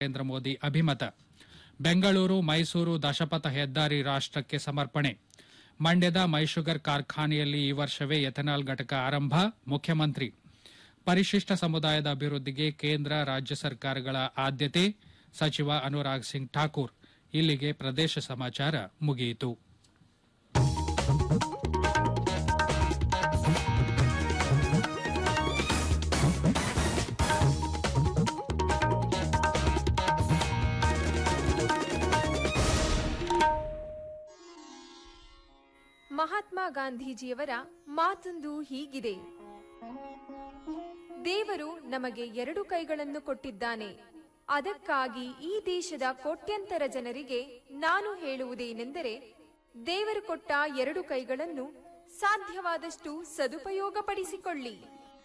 ನರೇಂದ್ರ ಮೋದಿ ಅಭಿಮತ ಬೆಂಗಳೂರು ಮೈಸೂರು ದಶಪಥ ಹೆದ್ದಾರಿ ರಾಷ್ಟಕ್ಕೆ ಸಮರ್ಪಣೆ ಮಂಡ್ಯದ ಮೈಶುಗರ್ ಕಾರ್ಖಾನೆಯಲ್ಲಿ ಈ ವರ್ಷವೇ ಎಥೆನಾಲ್ ಘಟಕ ಆರಂಭ ಮುಖ್ಯಮಂತ್ರಿ ಪರಿಶಿಷ್ಟ ಸಮುದಾಯದ ಅಭಿವೃದ್ಧಿಗೆ ಕೇಂದ್ರ ರಾಜ್ಯ ಸರ್ಕಾರಗಳ ಆದ್ಯತೆ ಸಚಿವ ಅನುರಾಗ್ ಸಿಂಗ್ ಠಾಕೂರ್ ಇಲ್ಲಿಗೆ ಪ್ರದೇಶ ಸಮಾಚಾರ ಮುಗಿಯಿತು ಮಹಾತ್ಮ ಗಾಂಧೀಜಿಯವರ ಮಾತೊಂದು ಹೀಗಿದೆ ದೇವರು ನಮಗೆ ಎರಡು ಕೈಗಳನ್ನು ಕೊಟ್ಟಿದ್ದಾನೆ ಅದಕ್ಕಾಗಿ ಈ ದೇಶದ ಕೋಟ್ಯಂತರ ಜನರಿಗೆ ನಾನು ಹೇಳುವುದೇನೆಂದರೆ ದೇವರು ಕೊಟ್ಟ ಎರಡು ಕೈಗಳನ್ನು ಸಾಧ್ಯವಾದಷ್ಟು ಸದುಪಯೋಗಪಡಿಸಿಕೊಳ್ಳಿ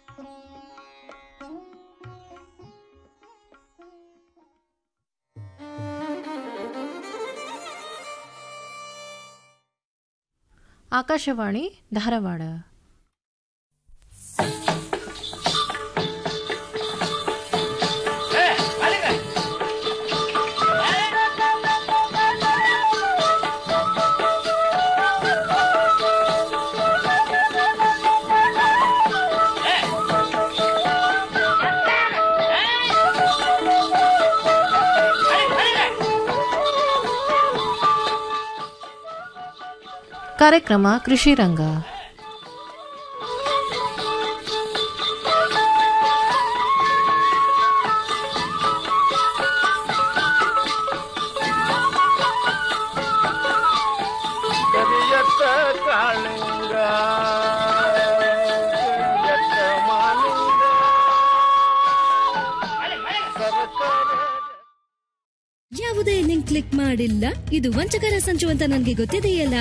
ಆಕಾಶವಾಣಿ ಧಾರವಾಡ ಕಾರ್ಯಕ್ರಮ ಕೃಷಿ ರಂಗ ಕರಿಯತ್ತ ಕಾಳಿಂಗ ಕರಿಯತ್ತ ಮಾಲಿಂಗ ಸರಸರ ಯಾವುದೇ ಲಿಂಕ್ ಕ್ಲಿಕ್ ಮಾಡಿಲ್ಲ ಇದು ವಂಚಕರ ಸಂಚು ಅಂತ ನನಗೆ ಗೊತ್ತಿದೆಯಲ್ಲ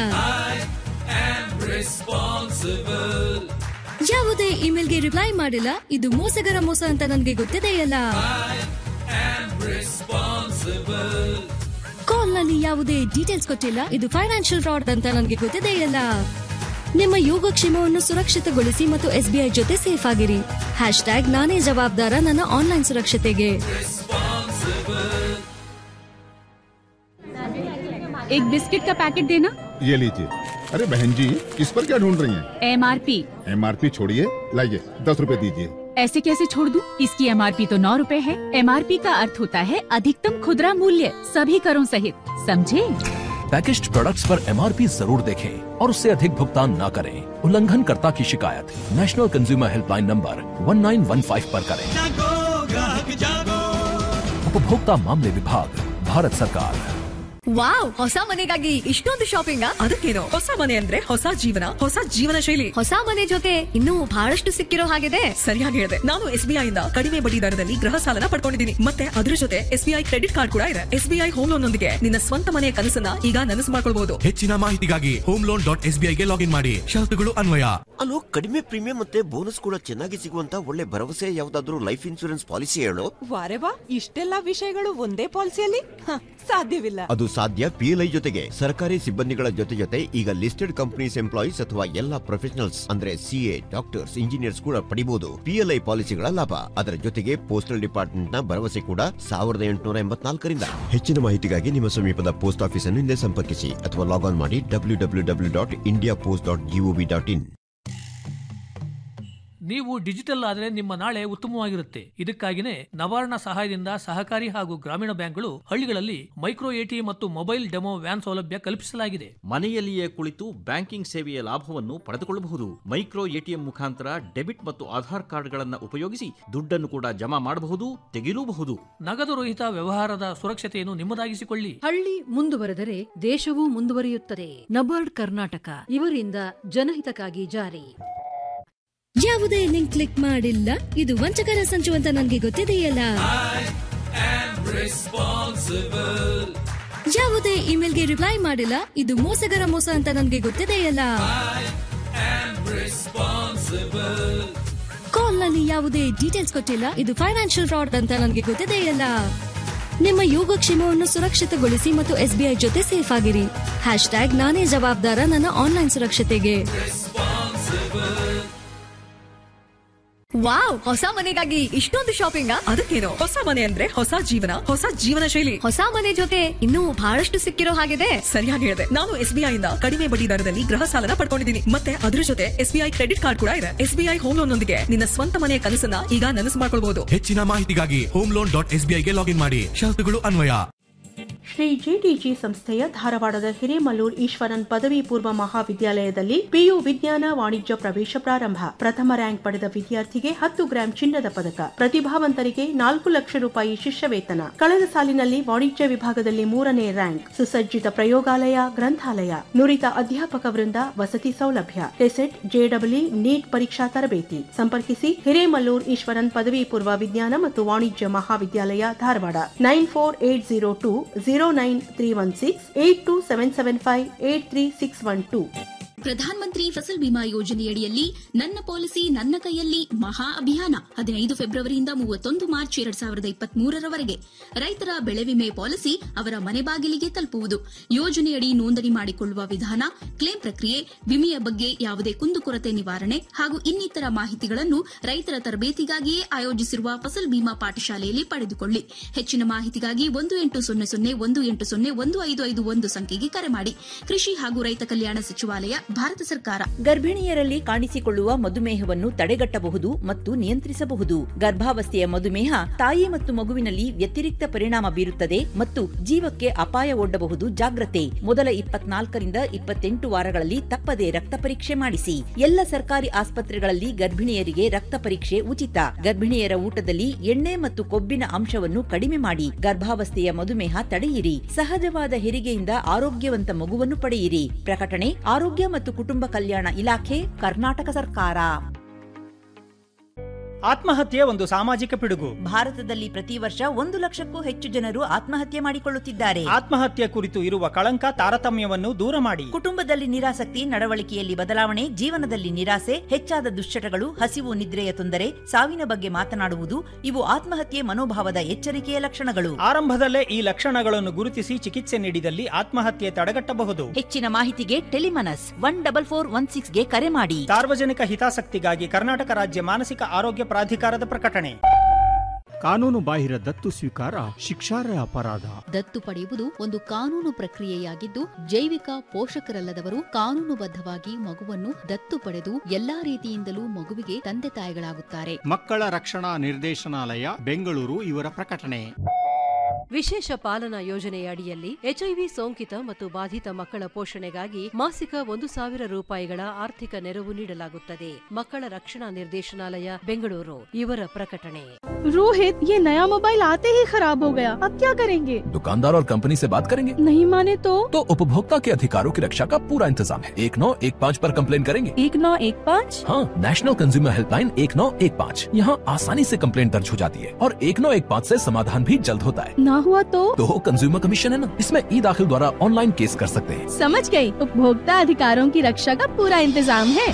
ಯಾವುದೇ ಇಮೇಲ್ಗೆ ರಿಪ್ಲೈ ಮಾಡಿಲ್ಲ ಇದು ಮೋಸಗರ ಮೋಸ ಅಂತ ನನಗೆ ಗೊತ್ತಿದೆಯಲ್ಲ ಕಾಲ್ ನಲ್ಲಿ ಯಾವುದೇ ಡೀಟೇಲ್ಸ್ ಕೊಟ್ಟಿಲ್ಲ ಇದು ಫೈನಾನ್ಷಿಯಲ್ ಫ್ರಾಡ್ ಅಂತ ನನಗೆ ಗೊತ್ತಿದೆಯಲ್ಲ ನಿಮ್ಮ ಯೋಗಕ್ಷೇಮವನ್ನು ಸುರಕ್ಷಿತಗೊಳಿಸಿ ಮತ್ತು ಎಸ್ಬಿಐ ಜೊತೆ ಸೇಫ್ ಆಗಿರಿ ಹ್ಯಾಶ್ ಟ್ಯಾಗ್ ನಾನೇ ಜವಾಬ್ದಾರ ನನ್ನ ಆನ್ಲೈನ್ ಸುರಕ್ಷತೆಗೆ एक बिस्किट का पैकेट देना ये लीजिए अरे बहन जी किस पर क्या ढूंढ रही हैं? एमआरपी एमआरपी छोड़िए लाइए दस रुपए दीजिए ऐसे कैसे छोड़ दूं? इसकी एमआरपी तो नौ रूपए है एमआरपी का अर्थ होता है अधिकतम खुदरा मूल्य सभी करों सहित समझे पैकेज्ड प्रोडक्ट्स पर एमआरपी जरूर देखें और उससे अधिक भुगतान न करें उल्लंघनकर्ता की शिकायत नेशनल कंज्यूमर हेल्पलाइन नंबर 1915 पर करें उपभोक्ता मामले विभाग भारत सरकार ವಾವ್ ಹೊಸ ಮನೆಗಾಗಿ ಇಷ್ಟೊಂದು ಶಾಪಿಂಗ್ ಅದಕ್ಕೇನು ಹೊಸ ಮನೆ ಅಂದ್ರೆ ಹೊಸ ಜೀವನ ಹೊಸ ಜೀವನ ಶೈಲಿ ಹೊಸ ಮನೆ ಜೊತೆ ಇನ್ನೂ ಬಹಳಷ್ಟು ಸಿಕ್ಕಿರೋ ಹಾಗಿದೆ ಸರಿಯಾಗಿ ಹೇಳಿದೆ ನಾನು ಎಸ್ಬಿಐ ಇಂದ ಕಡಿಮೆ ಬಡ್ಡಿ ದರದಲ್ಲಿ ಗೃಹ ಸಾಲನ ಪಡ್ಕೊಂಡಿದ್ದೀನಿ ಮತ್ತೆ ಅದ್ರ ಜೊತೆ ಎಸ್ಬಿಐ ಕ್ರೆಡಿಟ್ ಕಾರ್ಡ್ ಕೂಡ ಇದೆ ಎಸ್ಬಿಐ ಹೋಮ್ ಲೋನ್ ನೊಂದಿಗೆ ನಿನ್ನ ಸ್ವಂತ ಮನೆಯ ಕನಸನ್ನ ಈಗ ನನಸು ಮಾಡ್ಕೊಳ್ಬಹುದು ಹೆಚ್ಚಿನ ಮಾಹಿತಿಗಾಗಿ ಹೋಮ್ ಲೋನ್ ಡಾಟ್ ಎಸ್ ಗೆ ಲಾಗಿನ್ ಮಾಡಿ ಷರತ್ತುಗಳು ಅನ್ವಯ ಅಲ್ಲೋ ಕಡಿಮೆ ಪ್ರೀಮಿಯಂ ಮತ್ತೆ ಬೋನಸ್ ಕೂಡ ಚೆನ್ನಾಗಿ ಸಿಗುವಂತ ಒಳ್ಳೆ ಭರವಸೆ ಯಾವ್ದಾದ್ರು ಲೈಫ್ ಇನ್ಸೂರೆನ್ಸ್ ಪಾಲಿಸಿ ಹೇಳು ವಾರೆವಾ ಇಷ್ಟೆಲ್ಲ ವಿಷಯಗಳು ಒಂದೇ ಪಾಲಿಸಿಯಲ್ಲಿ ಹ, ಸಾಧ್ಯವಿಲ್ಲ ಅದು ಸಾಧ್ಯ ಪಿಎಲ್ಐ ಜೊತೆಗೆ ಸರ್ಕಾರಿ ಸಿಬ್ಬಂದಿಗಳ ಜೊತೆ ಜೊತೆ ಈಗ ಲಿಸ್ಟೆಡ್ ಕಂಪನೀಸ್ ಎಂಪ್ಲಾಯೀಸ್ ಅಥವಾ ಎಲ್ಲಾ ಪ್ರೊಫೆಷನಲ್ಸ್ ಅಂದ್ರೆ ಸಿಎ ಡಾಕ್ಟರ್ಸ್ ಇಂಜಿನಿಯರ್ಸ್ ಕೂಡ ಪಡಿಬಹುದು ಪಿಎಲ್ಐ ಪಾಲಿಸಿಗಳ ಲಾಭ ಅದರ ಜೊತೆಗೆ ಪೋಸ್ಟಲ್ ಡಿಪಾರ್ಟ್ಮೆಂಟ್ ನ ಭರವಸೆ ಕೂಡ ಸಾವಿರದ ಎಂಟುನೂರ ಎಂಬತ್ನಾಲ್ಕರಿಂದ ಹೆಚ್ಚಿನ ಮಾಹಿತಿಗಾಗಿ ನಿಮ್ಮ ಸಮೀಪದ ಪೋಸ್ಟ್ ಆಫೀಸ್ ಅನ್ನು ಹಿಂದೆ ಸಂಪರ್ಕಿಸಿ ಅಥವಾ ಲಾಗ್ ಆನ್ ಮಾಡಿ W W W dot India post dot GOV dot in ನೀವು ಡಿಜಿಟಲ್ ಆದರೆ ನಿಮ್ಮ ನಾಳೆ ಉತ್ತಮವಾಗಿರುತ್ತೆ ಇದಕ್ಕಾಗಿನೇ ನವಾರ್ಣ ಸಹಾಯದಿಂದ ಸಹಕಾರಿ ಹಾಗೂ ಗ್ರಾಮೀಣ ಬ್ಯಾಂಕ್ಗಳು ಹಳ್ಳಿಗಳಲ್ಲಿ ಮೈಕ್ರೋ ಎಟಿ ಮತ್ತು ಮೊಬೈಲ್ ಡೆಮೋ ವ್ಯಾನ್ ಸೌಲಭ್ಯ ಕಲ್ಪಿಸಲಾಗಿದೆ ಮನೆಯಲ್ಲಿಯೇ ಕುಳಿತು ಬ್ಯಾಂಕಿಂಗ್ ಸೇವೆಯ ಲಾಭವನ್ನು ಪಡೆದುಕೊಳ್ಳಬಹುದು ಮೈಕ್ರೋ ಎಟಿಎಂ ಮುಖಾಂತರ ಡೆಬಿಟ್ ಮತ್ತು ಆಧಾರ್ ಕಾರ್ಡ್ಗಳನ್ನು ಉಪಯೋಗಿಸಿ ದುಡ್ಡನ್ನು ಕೂಡ ಜಮಾ ಮಾಡಬಹುದು ತೆಗೆಯಲೂಬಹುದು ನಗದು ರಹಿತ ವ್ಯವಹಾರದ ಸುರಕ್ಷತೆಯನ್ನು ನಿಮ್ಮದಾಗಿಸಿಕೊಳ್ಳಿ ಹಳ್ಳಿ ಮುಂದುವರೆದರೆ ದೇಶವೂ ಮುಂದುವರಿಯುತ್ತದೆ ನಬಾರ್ಡ್ ಕರ್ನಾಟಕ ಇವರಿಂದ ಜನಹಿತಕ್ಕಾಗಿ ಜಾರಿ ಯಾವುದೇ ಲಿಂಕ್ ಕ್ಲಿಕ್ ಮಾಡಿಲ್ಲ ಇದು ವಂಚಕರ ಸಂಚು ಅಂತ ನನಗೆ ಗೊತ್ತಿದೆಯಲ್ಲ ಯಾವುದೇ ಇಮೇಲ್ಗೆ ರಿಪ್ಲೈ ಮಾಡಿಲ್ಲ ಇದು ಮೋಸಗರ ಮೋಸ ಅಂತ ನನಗೆ ಗೊತ್ತಿದೆಯಲ್ಲ ಕಾಲ್ ನಲ್ಲಿ ಯಾವುದೇ ಡೀಟೇಲ್ಸ್ ಕೊಟ್ಟಿಲ್ಲ ಇದು ಫೈನಾನ್ಷಿಯಲ್ ಫ್ರಾಡ್ ಅಂತ ನನಗೆ ಗೊತ್ತಿದೆಯಲ್ಲ ನಿಮ್ಮ ಯೋಗಕ್ಷೇಮವನ್ನು ಸುರಕ್ಷಿತಗೊಳಿಸಿ ಮತ್ತು ಎಸ್ಬಿಐ ಜೊತೆ ಸೇಫ್ ಆಗಿರಿ ಹ್ಯಾಶ್ ಟ್ಯಾಗ್ ನಾನೇ ಜವಾಬ್ದಾರ ನನ್ನ ಆನ್ಲೈನ್ ಸುರಕ್ಷತೆಗೆ ವಾವ್ ಹೊಸ ಮನೆಗಾಗಿ ಇಷ್ಟೊಂದು ಶಾಪಿಂಗ್ ಅದಕ್ಕೇನು ಹೊಸ ಮನೆ ಅಂದ್ರೆ ಹೊಸ ಜೀವನ ಹೊಸ ಜೀವನ ಶೈಲಿ ಹೊಸ ಮನೆ ಜೊತೆ ಇನ್ನೂ ಬಹಳಷ್ಟು ಸಿಕ್ಕಿರೋ ಹಾಗಿದೆ ಸರಿಯಾಗಿ ಹೇಳಿದೆ ನಾನು ಎಸ್ಬಿಐ ಇಂದ ಕಡಿಮೆ ಬಡ್ಡಿ ದರದಲ್ಲಿ ಗೃಹ ಸಾಲನ ಪಡ್ಕೊಂಡಿದ್ದೀನಿ ಮತ್ತೆ ಅದ್ರ ಜೊತೆ ಎಸ್ಬಿಐ ಕ್ರೆಡಿಟ್ ಕಾರ್ಡ್ ಕೂಡ ಇದೆ ಎಸ್ಬಿಐ ಹೋಮ್ ಲೋನ್ ನೊಂದಿಗೆ ನಿನ್ನ ಸ್ವಂತ ಮನೆಯ ಕನಸನ್ನ ಈಗ ನನಸು ಮಾಡ್ಕೊಳ್ಬಹುದು ಹೆಚ್ಚಿನ ಮಾಹಿತಿಗಾಗಿ ಹೋಮ್ ಲೋನ್ ಡಾಟ್ ಎಸ್ಬಿಐಗೆ ಲಾಗಿನ್ ಮಾಡಿ ಷರತ್ತುಗಳು ಅನ್ವಯ ಶ್ರೀ ಜಿಟಿಜಿ ಸಂಸ್ಥೆಯ ಧಾರವಾಡದ ಹಿರೇಮಲ್ಲೂರ್ ಈಶ್ವರನ್ ಪದವಿ ಪೂರ್ವ ಮಹಾವಿದ್ಯಾಲಯದಲ್ಲಿ ಪಿಯು ವಿಜ್ಞಾನ ವಾಣಿಜ್ಯ ಪ್ರವೇಶ ಪ್ರಾರಂಭ ಪ್ರಥಮ ರ್ಯಾಂಕ್ ಪಡೆದ ವಿದ್ಯಾರ್ಥಿಗೆ ಹತ್ತು ಗ್ರಾಂ ಚಿನ್ನದ ಪದಕ ಪ್ರತಿಭಾವಂತರಿಗೆ ನಾಲ್ಕು ಲಕ್ಷ ರೂಪಾಯಿ ಶಿಷ್ಯ ವೇತನ ಕಳೆದ ಸಾಲಿನಲ್ಲಿ ವಾಣಿಜ್ಯ ವಿಭಾಗದಲ್ಲಿ ಮೂರನೇ ರ್ಯಾಂಕ್ ಸುಸಜ್ಜಿತ ಪ್ರಯೋಗಾಲಯ ಗ್ರಂಥಾಲಯ ನುರಿತ ಅಧ್ಯಾಪಕ ವೃಂದ ವಸತಿ ಸೌಲಭ್ಯ ಕೆಸೆಟ್ ಜೆಡಬ್ಲ್ಯೂ ನೀಟ್ ಪರೀಕ್ಷಾ ತರಬೇತಿ ಸಂಪರ್ಕಿಸಿ ಹಿರೇಮಲ್ಲೂರ್ ಈಶ್ವರನ್ ಪದವಿ ಪೂರ್ವ ವಿಜ್ಞಾನ ಮತ್ತು ವಾಣಿಜ್ಯ ಮಹಾವಿದ್ಯಾಲಯ Dharwad nine four eight zero two zero nine three one six eight two seven seven five eight three six one two Pradhan Mantri ಫಸಲ್ ಬಿಮಾ ಯೋಜನೆಯಡಿಯಲ್ಲಿ ನನ್ನ ಪಾಲಿಸಿ ನನ್ನ ಕೈಯಲ್ಲಿ ಮಹಾ ಅಭಿಯಾನ ಹದಿನೈದು ಫೆಬ್ರವರಿಯಿಂದ ಮೂವತ್ತೊಂದು ಮಾರ್ಚ್ ಎರಡ್ ಸಾವಿರದ ಇಪ್ಪತ್ತ್ ಮೂರರವರೆಗೆ ರೈತರ ಬೆಳೆ ವಿಮೆ ಪಾಲಿಸಿ ಅವರ ಮನೆ ಬಾಗಿಲಿಗೆ ತಲುಪುವುದು ಯೋಜನೆಯಡಿ ನೋಂದಣಿ ಮಾಡಿಕೊಳ್ಳುವ ವಿಧಾನ ಕ್ಲೇಮ್ ಪ್ರಕ್ರಿಯೆ ವಿಮೆಯ ಬಗ್ಗೆ ಯಾವುದೇ ಕುಂದುಕೊರತೆ ನಿವಾರಣೆ ಹಾಗೂ ಇನ್ನಿತರ ಮಾಹಿತಿಗಳನ್ನು ರೈತರ ತರಬೇತಿಗಾಗಿಯೇ ಆಯೋಜಿಸಿರುವ ಫಸಲ್ ಬಿಮಾ ಪಾಠಶಾಲೆಯಲ್ಲಿ ಪಡೆದುಕೊಳ್ಳಿ ಹೆಚ್ಚಿನ ಮಾಹಿತಿಗಾಗಿ ಒಂದು ಎಂಟು ಸೊನ್ನೆ ಸೊನ್ನೆ ಒಂದು ಎಂಟು ಸೊನ್ನೆ ಒಂದು ಐದು ಐದು ಒಂದು ಸಂಖ್ಯೆಗೆ ಕರೆ ಮಾಡಿ ಕೃಷಿ ಹಾಗೂ ರೈತ ಕಲ್ಯಾಣ ಸಚಿವಾಲಯ ಭಾರತ ಸರ್ಕಾರ ಗರ್ಭಿಣಿಯರಲ್ಲಿ ಕಾಣಿಸಿಕೊಳ್ಳುವ ಮಧುಮೇಹವನ್ನು ತಡೆಗಟ್ಟಬಹುದು ಮತ್ತು ನಿಯಂತ್ರಿಸಬಹುದು ಗರ್ಭಾವಸ್ಥೆಯ ಮಧುಮೇಹ ತಾಯಿ ಮತ್ತು ಮಗುವಿನಲ್ಲಿ ವ್ಯತಿರಿಕ್ತ ಪರಿಣಾಮ ಬೀರುತ್ತದೆ ಮತ್ತು ಜೀವಕ್ಕೆ ಅಪಾಯ ಒಡ್ಡಬಹುದು ಜಾಗ್ರತೆ ಮೊದಲ ಇಪ್ಪತ್ನಾಲ್ಕರಿಂದ ಇಪ್ಪತ್ತೆಂಟು ವಾರಗಳಲ್ಲಿ ತಪ್ಪದೆ ರಕ್ತ ಪರೀಕ್ಷೆ ಮಾಡಿಸಿ ಎಲ್ಲ ಸರ್ಕಾರಿ ಆಸ್ಪತ್ರೆಗಳಲ್ಲಿ ಗರ್ಭಿಣಿಯರಿಗೆ ರಕ್ತ ಪರೀಕ್ಷೆ ಉಚಿತ ಗರ್ಭಿಣಿಯರ ಊಟದಲ್ಲಿ ಎಣ್ಣೆ ಮತ್ತು ಕೊಬ್ಬಿನ ಅಂಶವನ್ನು ಕಡಿಮೆ ಮಾಡಿ ಗರ್ಭಾವಸ್ಥೆಯ ಮಧುಮೇಹ ತಡೆಯಿರಿ ಸಹಜವಾದ ಹೆರಿಗೆಯಿಂದ ಆರೋಗ್ಯವಂತ ಮಗುವನ್ನು ಪಡೆಯಿರಿ ಪ್ರಕಟಣೆ ಆರೋಗ್ಯ ಮತ್ತು ಕುಟುಂಬ ಕಲ್ಯಾಣ ಇಲಾಖೆ ಕರ್ನಾಟಕ ಸರ್ಕಾರ ಆತ್ಮಹತ್ಯೆ ಒಂದು ಸಾಮಾಜಿಕ ಪಿಡುಗು ಭಾರತದಲ್ಲಿ ಪ್ರತಿ ವರ್ಷ ಒಂದು ಲಕ್ಷಕ್ಕೂ ಹೆಚ್ಚು ಜನರು ಆತ್ಮಹತ್ಯೆ ಮಾಡಿಕೊಳ್ಳುತ್ತಿದ್ದಾರೆ ಆತ್ಮಹತ್ಯೆ ಕುರಿತು ಇರುವ ಕಳಂಕ ತಾರತಮ್ಯವನ್ನು ದೂರ ಮಾಡಿ ಕುಟುಂಬದಲ್ಲಿ ನಿರಾಸಕ್ತಿ ನಡವಳಿಕೆಯಲ್ಲಿ ಬದಲಾವಣೆ ಜೀವನದಲ್ಲಿ ನಿರಾಸೆ ಹೆಚ್ಚಾದ ದುಶ್ಚಟಗಳು ಹಸಿವು ನಿದ್ರೆಯ ತೊಂದರೆ ಸಾವಿನ ಬಗ್ಗೆ ಮಾತನಾಡುವುದು ಇವು ಆತ್ಮಹತ್ಯೆ ಮನೋಭಾವದ ಎಚ್ಚರಿಕೆಯ ಲಕ್ಷಣಗಳು ಆರಂಭದಲ್ಲೇ ಈ ಲಕ್ಷಣಗಳನ್ನು ಗುರುತಿಸಿ ಚಿಕಿತ್ಸೆ ನೀಡಿದಲ್ಲಿ ಆತ್ಮಹತ್ಯೆ ತಡೆಗಟ್ಟಬಹುದು ಹೆಚ್ಚಿನ ಮಾಹಿತಿಗೆ TeleMANAS one double four one ಸಿಕ್ಸ್ಗೆ ಕರೆ ಮಾಡಿ ಸಾರ್ವಜನಿಕ ಹಿತಾಸಕ್ತಿಗಾಗಿ ಕರ್ನಾಟಕ ರಾಜ್ಯ ಮಾನಸಿಕ ಆರೋಗ್ಯ ಪ್ರಾಧಿಕಾರದ ಪ್ರಕಟಣೆ ಕಾನೂನು ಬಾಹಿರ ದತ್ತು ಸ್ವೀಕಾರ ಶಿಕ್ಷಾರ್ಹ ಅಪರಾಧ ದತ್ತು ಪಡೆಯುವುದು ಒಂದು ಕಾನೂನು ಪ್ರಕ್ರಿಯೆಯಾಗಿದ್ದು ಜೈವಿಕ ಪೋಷಕರಲ್ಲದವರು ಕಾನೂನುಬದ್ಧವಾಗಿ ಮಗುವನ್ನು ದತ್ತು ಪಡೆದು ಎಲ್ಲಾ ರೀತಿಯಿಂದಲೂ ಮಗುವಿಗೆ ತಂದೆ ತಾಯಿಗಳಾಗುತ್ತಾರೆ ಮಕ್ಕಳ ರಕ್ಷಣಾ ನಿರ್ದೇಶನಾಲಯ ಬೆಂಗಳೂರು ಇವರ ಪ್ರಕಟಣೆ ವಿಶೇಷ ಪಾಲನಾ ಯೋಜನೆಯ ಅಡಿಯಲ್ಲಿ ಎಚ್ಐವಿ ಸೋಂಕಿತ ಮತ್ತು ಬಾಧಿತ ಮಕ್ಕಳ ಪೋಷಣೆಗಾಗಿ ಮಾಸಿಕ ಒಂದು ಸಾವಿರ ರೂಪಾಯಿಗಳ ಆರ್ಥಿಕ ನೆರವು ನೀಡಲಾಗುತ್ತದೆ ಮಕ್ಕಳ ರಕ್ಷಣಾ ನಿರ್ದೇಶನಾಲಯ ಬೆಂಗಳೂರು ಇವರ ಪ್ರಕಟಣೆ रोहित ये नया मोबाइल आते ही खराब हो गया अब क्या करेंगे दुकानदार और कंपनी से बात करेंगे नहीं माने तो तो उपभोक्ता के अधिकारों की रक्षा का पूरा इंतजाम है एक नौ एक पाँच पर कंप्लेन करेंगे एक नौ एक पाँच हाँ नेशनल कंज्यूमर हेल्पलाइन एक नौ एक पाँच यहाँ आसानी से कंप्लेन दर्ज हो जाती है और एक नौ एक पाँच ऐसी समाधान भी जल्द होता है ना हुआ तो तो कंज्यूमर कमीशन है ना इसमें ई दाखिल द्वारा ऑनलाइन केस कर सकते हैं समझ गई उपभोक्ता अधिकारों की रक्षा का पूरा इंतजाम है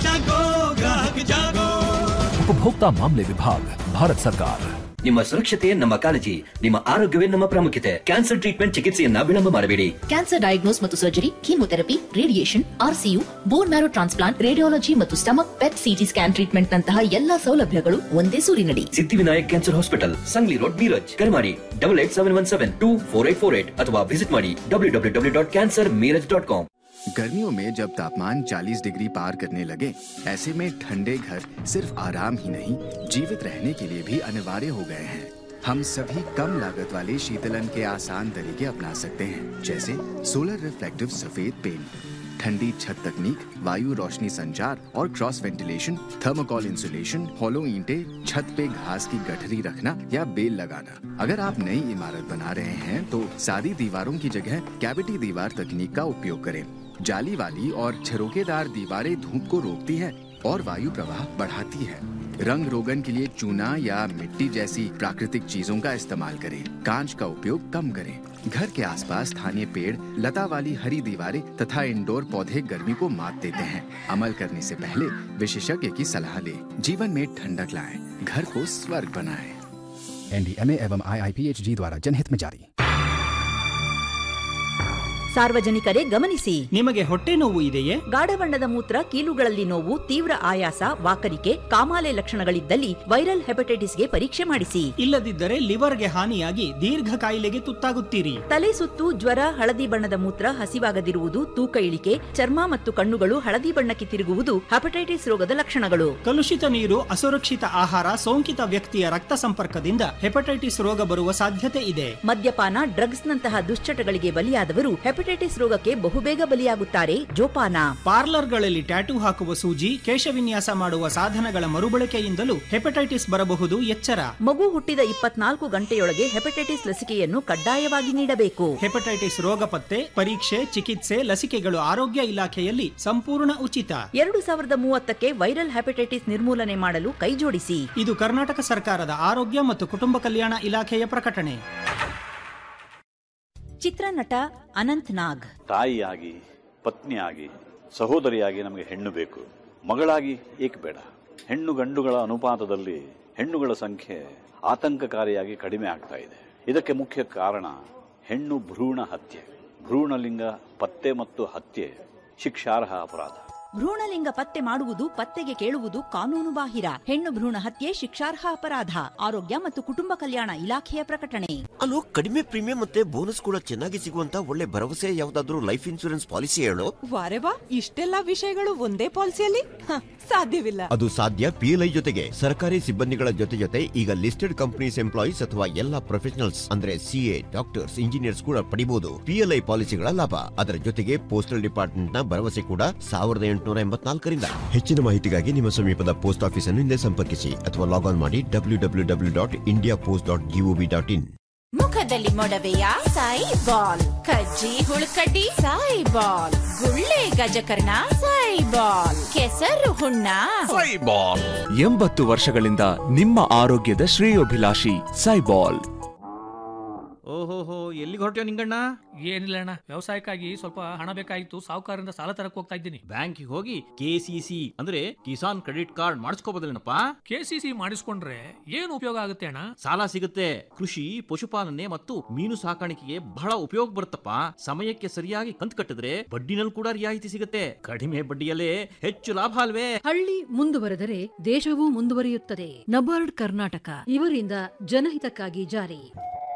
उपभोक्ता मामले विभाग भारत सरकार ನಿಮ್ಮ ಸುರಕ್ಷತೆ ನಮ್ಮ ಕಾಳಜಿ ನಿಮ್ಮ ಆರೋಗ್ಯವೇ ನಮ್ಮ ಪ್ರಾಮುಖ್ಯತೆ ಕ್ಯಾನ್ಸರ್ ಟ್ರೀಟ್ಮೆಂಟ್ ಚಿಕಿತ್ಸೆಯನ್ನ ವಿಳಂಬ ಮಾಡಬೇಡಿ ಕ್ಯಾನ್ಸರ್ ಡಯಾಗ್ನೋಸ್ ಮತ್ತು surgery chemotherapy radiation RCU bone marrow transplant radiology ಮತ್ತು stomach PET CT scan treatment ನಂತಹ ಎಲ್ಲಾ ಸೌಲಭ್ಯಗಳು ಒಂದೇ ಸೂರಿನಡಿ Siddhivinayak cancer hospital Sangli road Miraj ಕರೆ ಮಾಡಿ double eight seven one seven two four eight four eight ಅಥವಾ ವಿಸಿಟ್ ಮಾಡಿ W W W dot cancer Miraj dot com गर्मियों में जब तापमान 40 डिग्री पार करने लगे ऐसे में ठंडे घर सिर्फ आराम ही नहीं जीवित रहने के लिए भी अनिवार्य हो गए हैं हम सभी कम लागत वाले शीतलन के आसान तरीके अपना सकते हैं जैसे सोलर रिफ्लेक्टिव सफेद पेंट ठंडी छत तकनीक वायु रोशनी संचार और cross ventilation thermocol insulation hollow ईंटे छत पे घास की गठरी रखना या बेल लगाना अगर आप नई इमारत बना रहे हैं तो सादी दीवारों की जगह कैविटी दीवार तकनीक का उपयोग करें जाली वाली और छिरोकेदार दीवारें धूप को रोकती है और वायु प्रवाह बढ़ाती है रंग रोगन के लिए चूना या मिट्टी जैसी प्राकृतिक चीजों का इस्तेमाल करें कांच का उपयोग कम करें घर के आसपास स्थानीय पेड़ लता वाली हरी दीवारें तथा इंडोर पौधे गर्मी को मात देते हैं अमल करने से पहले विशेषज्ञ की सलाह लें जीवन में ठंडक लाएं घर को स्वर्ग बनाएं एनडीएमए एवं आईआईपीएचजी द्वारा जनहित में जारी ಸಾರ್ವಜನಿಕರೇ ಗಮನಿಸಿ ನಿಮಗೆ ಹೊಟ್ಟೆ ನೋವು ಇದೆಯೇ ಗಾಢ ಬಣ್ಣದ ಮೂತ್ರ ಕೀಲುಗಳಲ್ಲಿ ನೋವು ತೀವ್ರ ಆಯಾಸ ವಾಕರಿಕೆ ಕಾಮಾಲೆ ಲಕ್ಷಣಗಳಿದ್ದಲ್ಲಿ ವೈರಲ್ ಹೆಪಟೈಟಿಸ್ಗೆ ಪರೀಕ್ಷೆ ಮಾಡಿಸಿ ಇಲ್ಲದಿದ್ದರೆ ಲಿವರ್ಗೆ ಹಾನಿಯಾಗಿ ದೀರ್ಘ ಕಾಯಿಲೆಗೆ ತುತ್ತಾಗುತ್ತೀರಿ ತಲೆ ಸುತ್ತು ಜ್ವರ ಹಳದಿ ಬಣ್ಣದ ಮೂತ್ರ ಹಸಿವಾಗದಿರುವುದು ತೂಕ ಇಳಿಕೆ ಚರ್ಮ ಮತ್ತು ಕಣ್ಣುಗಳು ಹಳದಿ ಬಣ್ಣಕ್ಕೆ ತಿರುಗುವುದು ಹೆಪಟೈಟಿಸ್ ರೋಗದ ಲಕ್ಷಣಗಳು ಕಲುಷಿತ ನೀರು ಅಸುರಕ್ಷಿತ ಆಹಾರ ಸೋಂಕಿತ ವ್ಯಕ್ತಿಯ ರಕ್ತ ಸಂಪರ್ಕದಿಂದ ಹೆಪಟೈಟಿಸ್ ರೋಗ ಬರುವ ಸಾಧ್ಯತೆ ಇದೆ ಮದ್ಯಪಾನ ಡ್ರಗ್ಸ್ ನಂತಹ ದುಶ್ಚಟಗಳಿಗೆ ಬಲಿಯಾದವರು ಹೆಪಟೈಟಿಸ್ ರೋಗಕ್ಕೆ ಬಹುಬೇಗ ಬಲಿಯಾಗುತ್ತಾರೆ ಜೋಪಾನ ಪಾರ್ಲರ್ಗಳಲ್ಲಿ ಟ್ಯಾಟೂ ಹಾಕುವ ಸೂಜಿ ಕೇಶವಿನ್ಯಾಸ ಮಾಡುವ ಸಾಧನಗಳ ಮರುಬಳಕೆಯಿಂದಲೂ ಹೆಪಟೈಟಿಸ್ ಬರಬಹುದು ಎಚ್ಚರ ಮಗು ಹುಟ್ಟಿದ ಇಪ್ಪತ್ನಾಲ್ಕು ಗಂಟೆಯೊಳಗೆ ಹೆಪಟೈಟಿಸ್ ಲಸಿಕೆಯನ್ನು ಕಡ್ಡಾಯವಾಗಿ ನೀಡಬೇಕು ಹೆಪಟೈಟಿಸ್ ರೋಗ ಪತ್ತೆ ಪರೀಕ್ಷೆ ಚಿಕಿತ್ಸೆ ಲಸಿಕೆಗಳು ಆರೋಗ್ಯ ಇಲಾಖೆಯಲ್ಲಿ ಸಂಪೂರ್ಣ ಉಚಿತ ಎರಡು ಸಾವಿರದ ಮೂವತ್ತಕ್ಕೆ ವೈರಲ್ ಹೆಪಟೈಟಿಸ್ ನಿರ್ಮೂಲನೆ ಮಾಡಲು ಕೈಜೋಡಿಸಿ ಇದು ಕರ್ನಾಟಕ ಸರ್ಕಾರದ ಆರೋಗ್ಯ ಮತ್ತು ಕುಟುಂಬ ಕಲ್ಯಾಣ ಇಲಾಖೆಯ ಪ್ರಕಟಣೆ ಚಿತ್ರನಟ ಅನಂತ್ ನಾಗ್ ತಾಯಿಯಾಗಿ ಪತ್ನಿಯಾಗಿ ಸಹೋದರಿಯಾಗಿ ನಮಗೆ ಹೆಣ್ಣು ಬೇಕು ಮಗಳಾಗಿ ಏಕೆ ಬೇಡ ಹೆಣ್ಣು ಗಂಡುಗಳ ಅನುಪಾತದಲ್ಲಿ ಹೆಣ್ಣುಗಳ ಸಂಖ್ಯೆ ಆತಂಕಕಾರಿಯಾಗಿ ಕಡಿಮೆ ಆಗ್ತಾ ಇದೆ ಇದಕ್ಕೆ ಮುಖ್ಯ ಕಾರಣ ಹೆಣ್ಣು ಭ್ರೂಣ ಹತ್ಯೆ ಭ್ರೂಣಲಿಂಗ ಪತ್ತೆ ಮತ್ತು ಹತ್ಯೆ ಶಿಕ್ಷಾರ್ಹ ಅಪರಾಧ ಭ್ರೂಣಲಿಂಗ ಪತ್ತೆ ಮಾಡುವುದು ಪತ್ತೆಗೆ ಕೇಳುವುದು ಕಾನೂನು ಬಾಹಿರ ಹೆಣ್ಣು ಭ್ರೂಣ ಹತ್ಯೆ ಶಿಕ್ಷಾರ್ಹ ಅಪರಾಧ ಆರೋಗ್ಯ ಮತ್ತು ಕುಟುಂಬ ಕಲ್ಯಾಣ ಇಲಾಖೆಯ ಪ್ರಕಟಣೆ ಅಲ್ಲೋ ಕಡಿಮೆ ಪ್ರೀಮಿಯಂ ಮತ್ತೆ ಬೋನಸ್ ಕೂಡ ಚೆನ್ನಾಗಿ ಸಿಗುವಂತ ಒಳ್ಳೆ ಭರವಸೆ ಯಾವ್ದಾದ್ರು ಲೈಫ್ ಇನ್ಶೂರೆನ್ಸ್ ಪಾಲಿಸಿ ಹೇಳು ವಾರೆ ವಾ ಇಷ್ಟೆಲ್ಲಾ ವಿಷಯಗಳು ಒಂದೇ ಪಾಲಿಸಿಯಲ್ಲಿ ಹ, ಸಾಧ್ಯವಿಲ್ಲ ಅದು ಸಾಧ್ಯ ಪಿಎಲ್ಐ ಜೊತೆಗೆ ಸರ್ಕಾರಿ ಸಿಬ್ಬಂದಿಗಳ ಜೊತೆ ಜೊತೆ ಈಗ ಲಿಸ್ಟೆಡ್ ಕಂಪನೀಸ್ ಎಂಪ್ಲಾಯೀಸ್ ಅಥವಾ ಎಲ್ಲಾ ಪ್ರೊಫೆಷನಲ್ಸ್ ಅಂದ್ರೆ ಸಿಎ ಡಾಕ್ಟರ್ಸ್ ಇಂಜಿನಿಯರ್ಸ್ ಕೂಡ ಪಡಿಬಹುದು ಪಿಎಲ್ಐ ಪಾಲಿಸಿಗಳ ಲಾಭ ಅದರ ಜೊತೆಗೆ ಪೋಸ್ಟಲ್ ಡಿಪಾರ್ಟ್ಮೆಂಟ್ ನ ಭರವಸೆ ಕೂಡ ಸಾವಿರದ ಎಂಟುನೂರ ಎಂಬತ್ನಾಲ್ಕರಿಂದ ಹೆಚ್ಚಿನ ಮಾಹಿತಿಗಾಗಿ ನಿಮ್ಮ ಸಮೀಪದ ಪೋಸ್ಟ್ ಆಫೀಸ್ ಅನ್ನು ಹಿಂದೆ ಸಂಪರ್ಕಿಸಿ ಅಥವಾ ಲಾಗ್ ಆನ್ ಮಾಡಿ W W W dot India post dot GOV dot in ಮುಖದಲ್ಲಿ ಮೊಡವೆಯ ಸಾಯಿ ಬಾಲ್ ಕಜ್ಜಿ ಹುಳುಕಡ್ಡಿ ಸಾಯಿ ಬಾಲ್ ಗುಳ್ಳೆ ಗಜಕರ್ಣ ಸಾಯಿ ಬಾಲ್ ಕೆಸರು ಹುಣ್ಣ ಎಂಬತ್ತು ವರ್ಷಗಳಿಂದ ನಿಮ್ಮ ಆರೋಗ್ಯದ ಶ್ರೇಯೋಭಿಲಾಷಿ ಸೈಬಾಲ್ ಓಹೋಹೋ ಎಲ್ಲಿಗೆ ಹೊರಟ್ಯೋ ನಿಂಗಣ್ಣ ಏನಿಲ್ಲ ಅಣ್ಣ ವ್ಯವಸಾಯಕ್ಕಾಗಿ ಸ್ವಲ್ಪ ಹಣ ಬೇಕಾಗಿತ್ತು ಸಾಹುಕಾರರಿಂದ ಸಾಲ ತರಕ್ ಹೋಗ್ತಾ ಇದ್ದೀನಿ ಬ್ಯಾಂಕಿಗೆ ಹೋಗಿ ಕೆಸಿಸಿ ಅಂದ್ರೆ ಕಿಸಾನ್ ಕ್ರೆಡಿಟ್ ಕಾರ್ಡ್ ಮಾಡಿಸ್ಕೋಬೋದಲ್ಲೇನಪ್ಪ ಕೆಸಿಸಿ ಮಾಡಿಸ್ಕೊಂಡ್ರೆ ಏನು ಉಪಯೋಗ ಆಗುತ್ತೆ ಅಣ್ಣ ಸಾಲ ಸಿಗುತ್ತೆ ಕೃಷಿ ಪಶುಪಾಲನೆ ಮತ್ತು ಮೀನು ಸಾಕಾಣಿಕೆಗೆ ಬಹಳ ಉಪಯೋಗ ಬರುತ್ತಪ್ಪ ಸಮಯಕ್ಕೆ ಸರಿಯಾಗಿ ಕಂತು ಕಟ್ಟಿದ್ರೆ ಬಡ್ಡಿನಲ್ಲಿ ಕೂಡ ರಿಯಾಯಿತಿ ಸಿಗುತ್ತೆ ಕಡಿಮೆ ಬಡ್ಡಿಯಲ್ಲೇ ಹೆಚ್ಚು ಲಾಭ ಅಲ್ವೇ ಹಳ್ಳಿ ಮುಂದುವರೆದರೆ ದೇಶವೂ ಮುಂದುವರಿಯುತ್ತದೆ ನಬಾರ್ಡ್ ಕರ್ನಾಟಕ ಇವರಿಂದ ಜನಹಿತಕ್ಕಾಗಿ ಜಾರಿ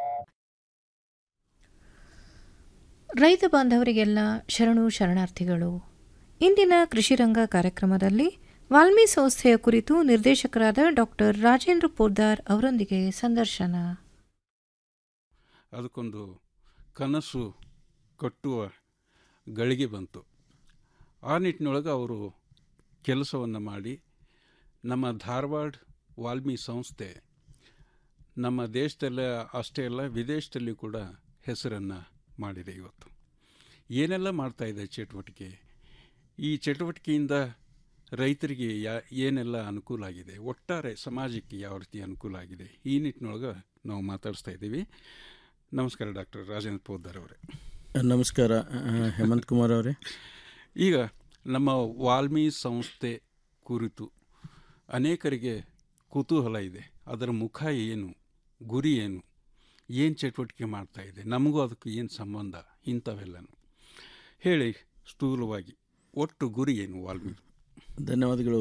ರೈತ ಬಾಂಧವರಿಗೆಲ್ಲ ಶರಣು ಶರಣಾರ್ಥಿಗಳು ಇಂದಿನ ಕೃಷಿರಂಗ ಕಾರ್ಯಕ್ರಮದಲ್ಲಿ ವಾಲ್ಮಿ ಸಂಸ್ಥೆಯ ಕುರಿತು ನಿರ್ದೇಶಕರಾದ ಡಾಕ್ಟರ್ ರಾಜೇಂದ್ರ ಪೋದ್ದಾರ್ ಅವರೊಂದಿಗೆ ಸಂದರ್ಶನ ಅದಕ್ಕೊಂದು ಕನಸು ಕಟ್ಟುವ ಗಳಿಗೆ ಬಂತು ಆ ನಿಟ್ಟಿನೊಳಗೆ ಅವರು ಕೆಲಸವನ್ನು ಮಾಡಿ ನಮ್ಮ ಧಾರವಾಡ ವಾಲ್ಮಿ ಸಂಸ್ಥೆ ನಮ್ಮ ದೇಶದಲ್ಲೇ ಅಷ್ಟೇ ಅಲ್ಲ ವಿದೇಶದಲ್ಲಿ ಕೂಡ ಹೆಸರನ್ನು ಮಾಡಿದೆ ಇವತ್ತು ಏನೆಲ್ಲ ಮಾಡ್ತಾಯಿದೆ ಚಟುವಟಿಕೆ ಈ ಚಟುವಟಿಕೆಯಿಂದ ರೈತರಿಗೆ ಯಾ ಏನೆಲ್ಲ ಅನುಕೂಲ ಆಗಿದೆ ಒಟ್ಟಾರೆ ಸಮಾಜಕ್ಕೆ ಯಾವ ರೀತಿ ಅನುಕೂಲ ಆಗಿದೆ ಈ ನಿಟ್ಟಿನೊಳಗೆ ನಾವು ಮಾತಾಡಿಸ್ತಾ ಇದ್ದೀವಿ ನಮಸ್ಕಾರ ಡಾಕ್ಟರ್ ರಾಜೇಂದ್ರ ಪೋದ್ದರ್ ಅವರೇ ನಮಸ್ಕಾರ ಆ, ಹೇಮಂತ್ ಕುಮಾರ್ ಅವರೇ ಈಗ ನಮ್ಮ ವಾಲ್ಮಿ ಸಂಸ್ಥೆ ಕುರಿತು ಅನೇಕರಿಗೆ ಕುತೂಹಲ ಇದೆ ಅದರ ಮುಖ ಏನು ಗುರಿ ಏನು ಏನು ಚಟುವಟಿಕೆ ಮಾಡ್ತಾ ಇದೆ ನಮಗೂ ಅದಕ್ಕೆ ಏನು ಸಂಬಂಧ ಇಂಥವೆಲ್ಲನು ಹೇಳಿ ಸ್ಥೂಲವಾಗಿ ಒಟ್ಟು ಗುರಿ ಏನು ವಾಲ್ಮಿ ಧನ್ಯವಾದಗಳು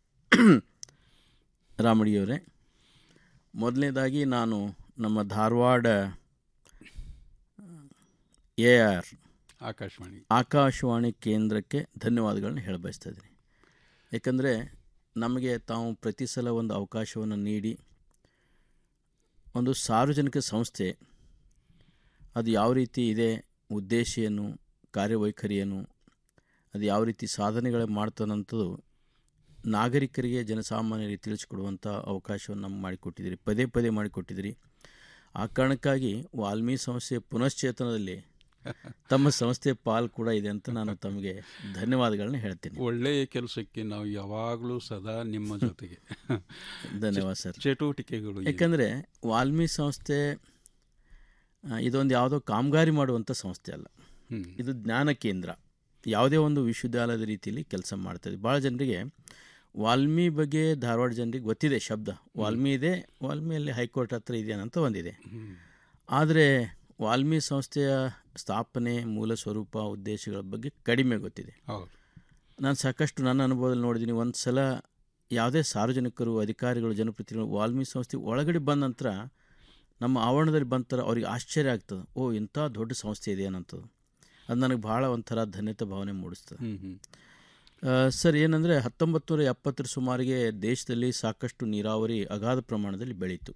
ರಾಮಡಿಯವರೇ ಮೊದಲನೇದಾಗಿ ನಾನು ನಮ್ಮ ಧಾರವಾಡ ಎ ಆರ್ ಆಕಾಶವಾಣಿ ಆಕಾಶವಾಣಿ ಕೇಂದ್ರಕ್ಕೆ ಧನ್ಯವಾದಗಳನ್ನ ಹೇಳ ಬಯಸ್ತಾ ಇದ್ದೀನಿ ಯಾಕಂದರೆ ನಮಗೆ ತಾವು ಪ್ರತಿ ಸಲ ಒಂದು ಅವಕಾಶವನ್ನು ನೀಡಿ ಒಂದು ಸಾರ್ವಜನಿಕ ಸಂಸ್ಥೆ ಅದು ಯಾವ ರೀತಿ ಇದೆ ಉದ್ದೇಶ ಏನು ಕಾರ್ಯವೈಖರಿ ಏನು ಅದು ಯಾವ ರೀತಿ ಸಾಧನೆಗಳು ಮಾಡ್ತಾನಂಥದ್ದು ನಾಗರಿಕರಿಗೆ ಜನಸಾಮಾನ್ಯರಿಗೆ ತಿಳಿಸ್ಕೊಡುವಂಥ ಅವಕಾಶವನ್ನು ನಮ್ಗೆ ಮಾಡಿಕೊಟ್ಟಿದ್ದೀರಿ ಪದೇ ಪದೇ ಮಾಡಿಕೊಟ್ಟಿದ್ದೀರಿ ಆ ಕಾರಣಕ್ಕಾಗಿ ವಾಲ್ಮೀ ಸಂಸ್ಥೆಯ ಪುನಶ್ಚೇತನದಲ್ಲಿ ತಮ್ಮ ಸಂಸ್ಥೆ ಪಾಲು ಕೂಡ ಇದೆ ಅಂತ ನಾನು ತಮಗೆ ಧನ್ಯವಾದಗಳನ್ನ ಹೇಳ್ತೀನಿ ಒಳ್ಳೆಯ ಕೆಲಸಕ್ಕೆ ನಾವು ಯಾವಾಗಲೂ ಸದಾ ನಿಮ್ಮ ಜೊತೆಗೆ ಧನ್ಯವಾದ ಸರ್ ಚಟುವಟಿಕೆಗಳು ಏನು? ಯಾಕಂದರೆ ವಾಲ್ಮೀ ಸಂಸ್ಥೆ ಆ, ಇದೊಂದು ಯಾವುದೋ ಕಾಮಗಾರಿ ಮಾಡುವಂಥ ಸಂಸ್ಥೆ ಅಲ್ಲ ಹ್ಮ್. ಇದು ಜ್ಞಾನ ಕೇಂದ್ರ ಯಾವುದೇ ಒಂದು ವಿಶ್ವವಿದ್ಯಾಲಯದ ರೀತಿಯಲ್ಲಿ ಕೆಲಸ ಮಾಡ್ತದೆ ಭಾಳ ಜನರಿಗೆ ವಾಲ್ಮಿ ಬಗ್ಗೆ ಧಾರವಾಡ ಜನರಿಗೆ ಗೊತ್ತಿದೆ ಶಬ್ದ ವಾಲ್ಮಿ ಇದೆ ವಾಲ್ಮಿಯಲ್ಲಿ ಹೈಕೋರ್ಟ್ ಹತ್ರ ಇದೆ ಅಂತ ಒಂದಿದೆ ಆದರೆ ವಾಲ್ಮಿ ಸಂಸ್ಥೆಯ ಸ್ಥಾಪನೆ ಮೂಲ ಸ್ವರೂಪ ಉದ್ದೇಶಗಳ ಬಗ್ಗೆ ಕಡಿಮೆ ಗೊತ್ತಿದೆ ಹೌದು ನಾನು ಸಾಕಷ್ಟು ನನ್ನ ಅನುಭವದಲ್ಲಿ ನೋಡಿದ್ದೀನಿ ಒಂದು ಸಲ ಯಾವುದೇ ಸಾರ್ವಜನಿಕರು ಅಧಿಕಾರಿಗಳು ಜನಪ್ರತಿನಿಧಿಗಳು ವಾಲ್ಮೀಕಿ ಸಂಸ್ಥೆ ಒಳಗಡೆ ಬಂದ ನಂತರ ನಮ್ಮ ಆವರಣದಲ್ಲಿ ಬಂತರ ಅವ್ರಿಗೆ ಆಶ್ಚರ್ಯ ಆಗ್ತದೆ ಓ ಇಂಥ ದೊಡ್ಡ ಸಂಸ್ಥೆ ಇದೆ ಏನಂತದ್ದು ಅದು ನನಗೆ ಭಾಳ ಒಂಥರ ಧನ್ಯತೆ ಭಾವನೆ ಮೂಡಿಸ್ತದೆ ಹ್ಮ್ ಹ್ಮ್ ಆ, ಸರ್ ಏನಂದರೆ ಹತ್ತೊಂಬತ್ತು ನೂರ ಎಪ್ಪತ್ತರ ಸುಮಾರಿಗೆ ದೇಶದಲ್ಲಿ ಸಾಕಷ್ಟು ನೀರಾವರಿ ಅಗಾಧ ಪ್ರಮಾಣದಲ್ಲಿ ಬೆಳೀತು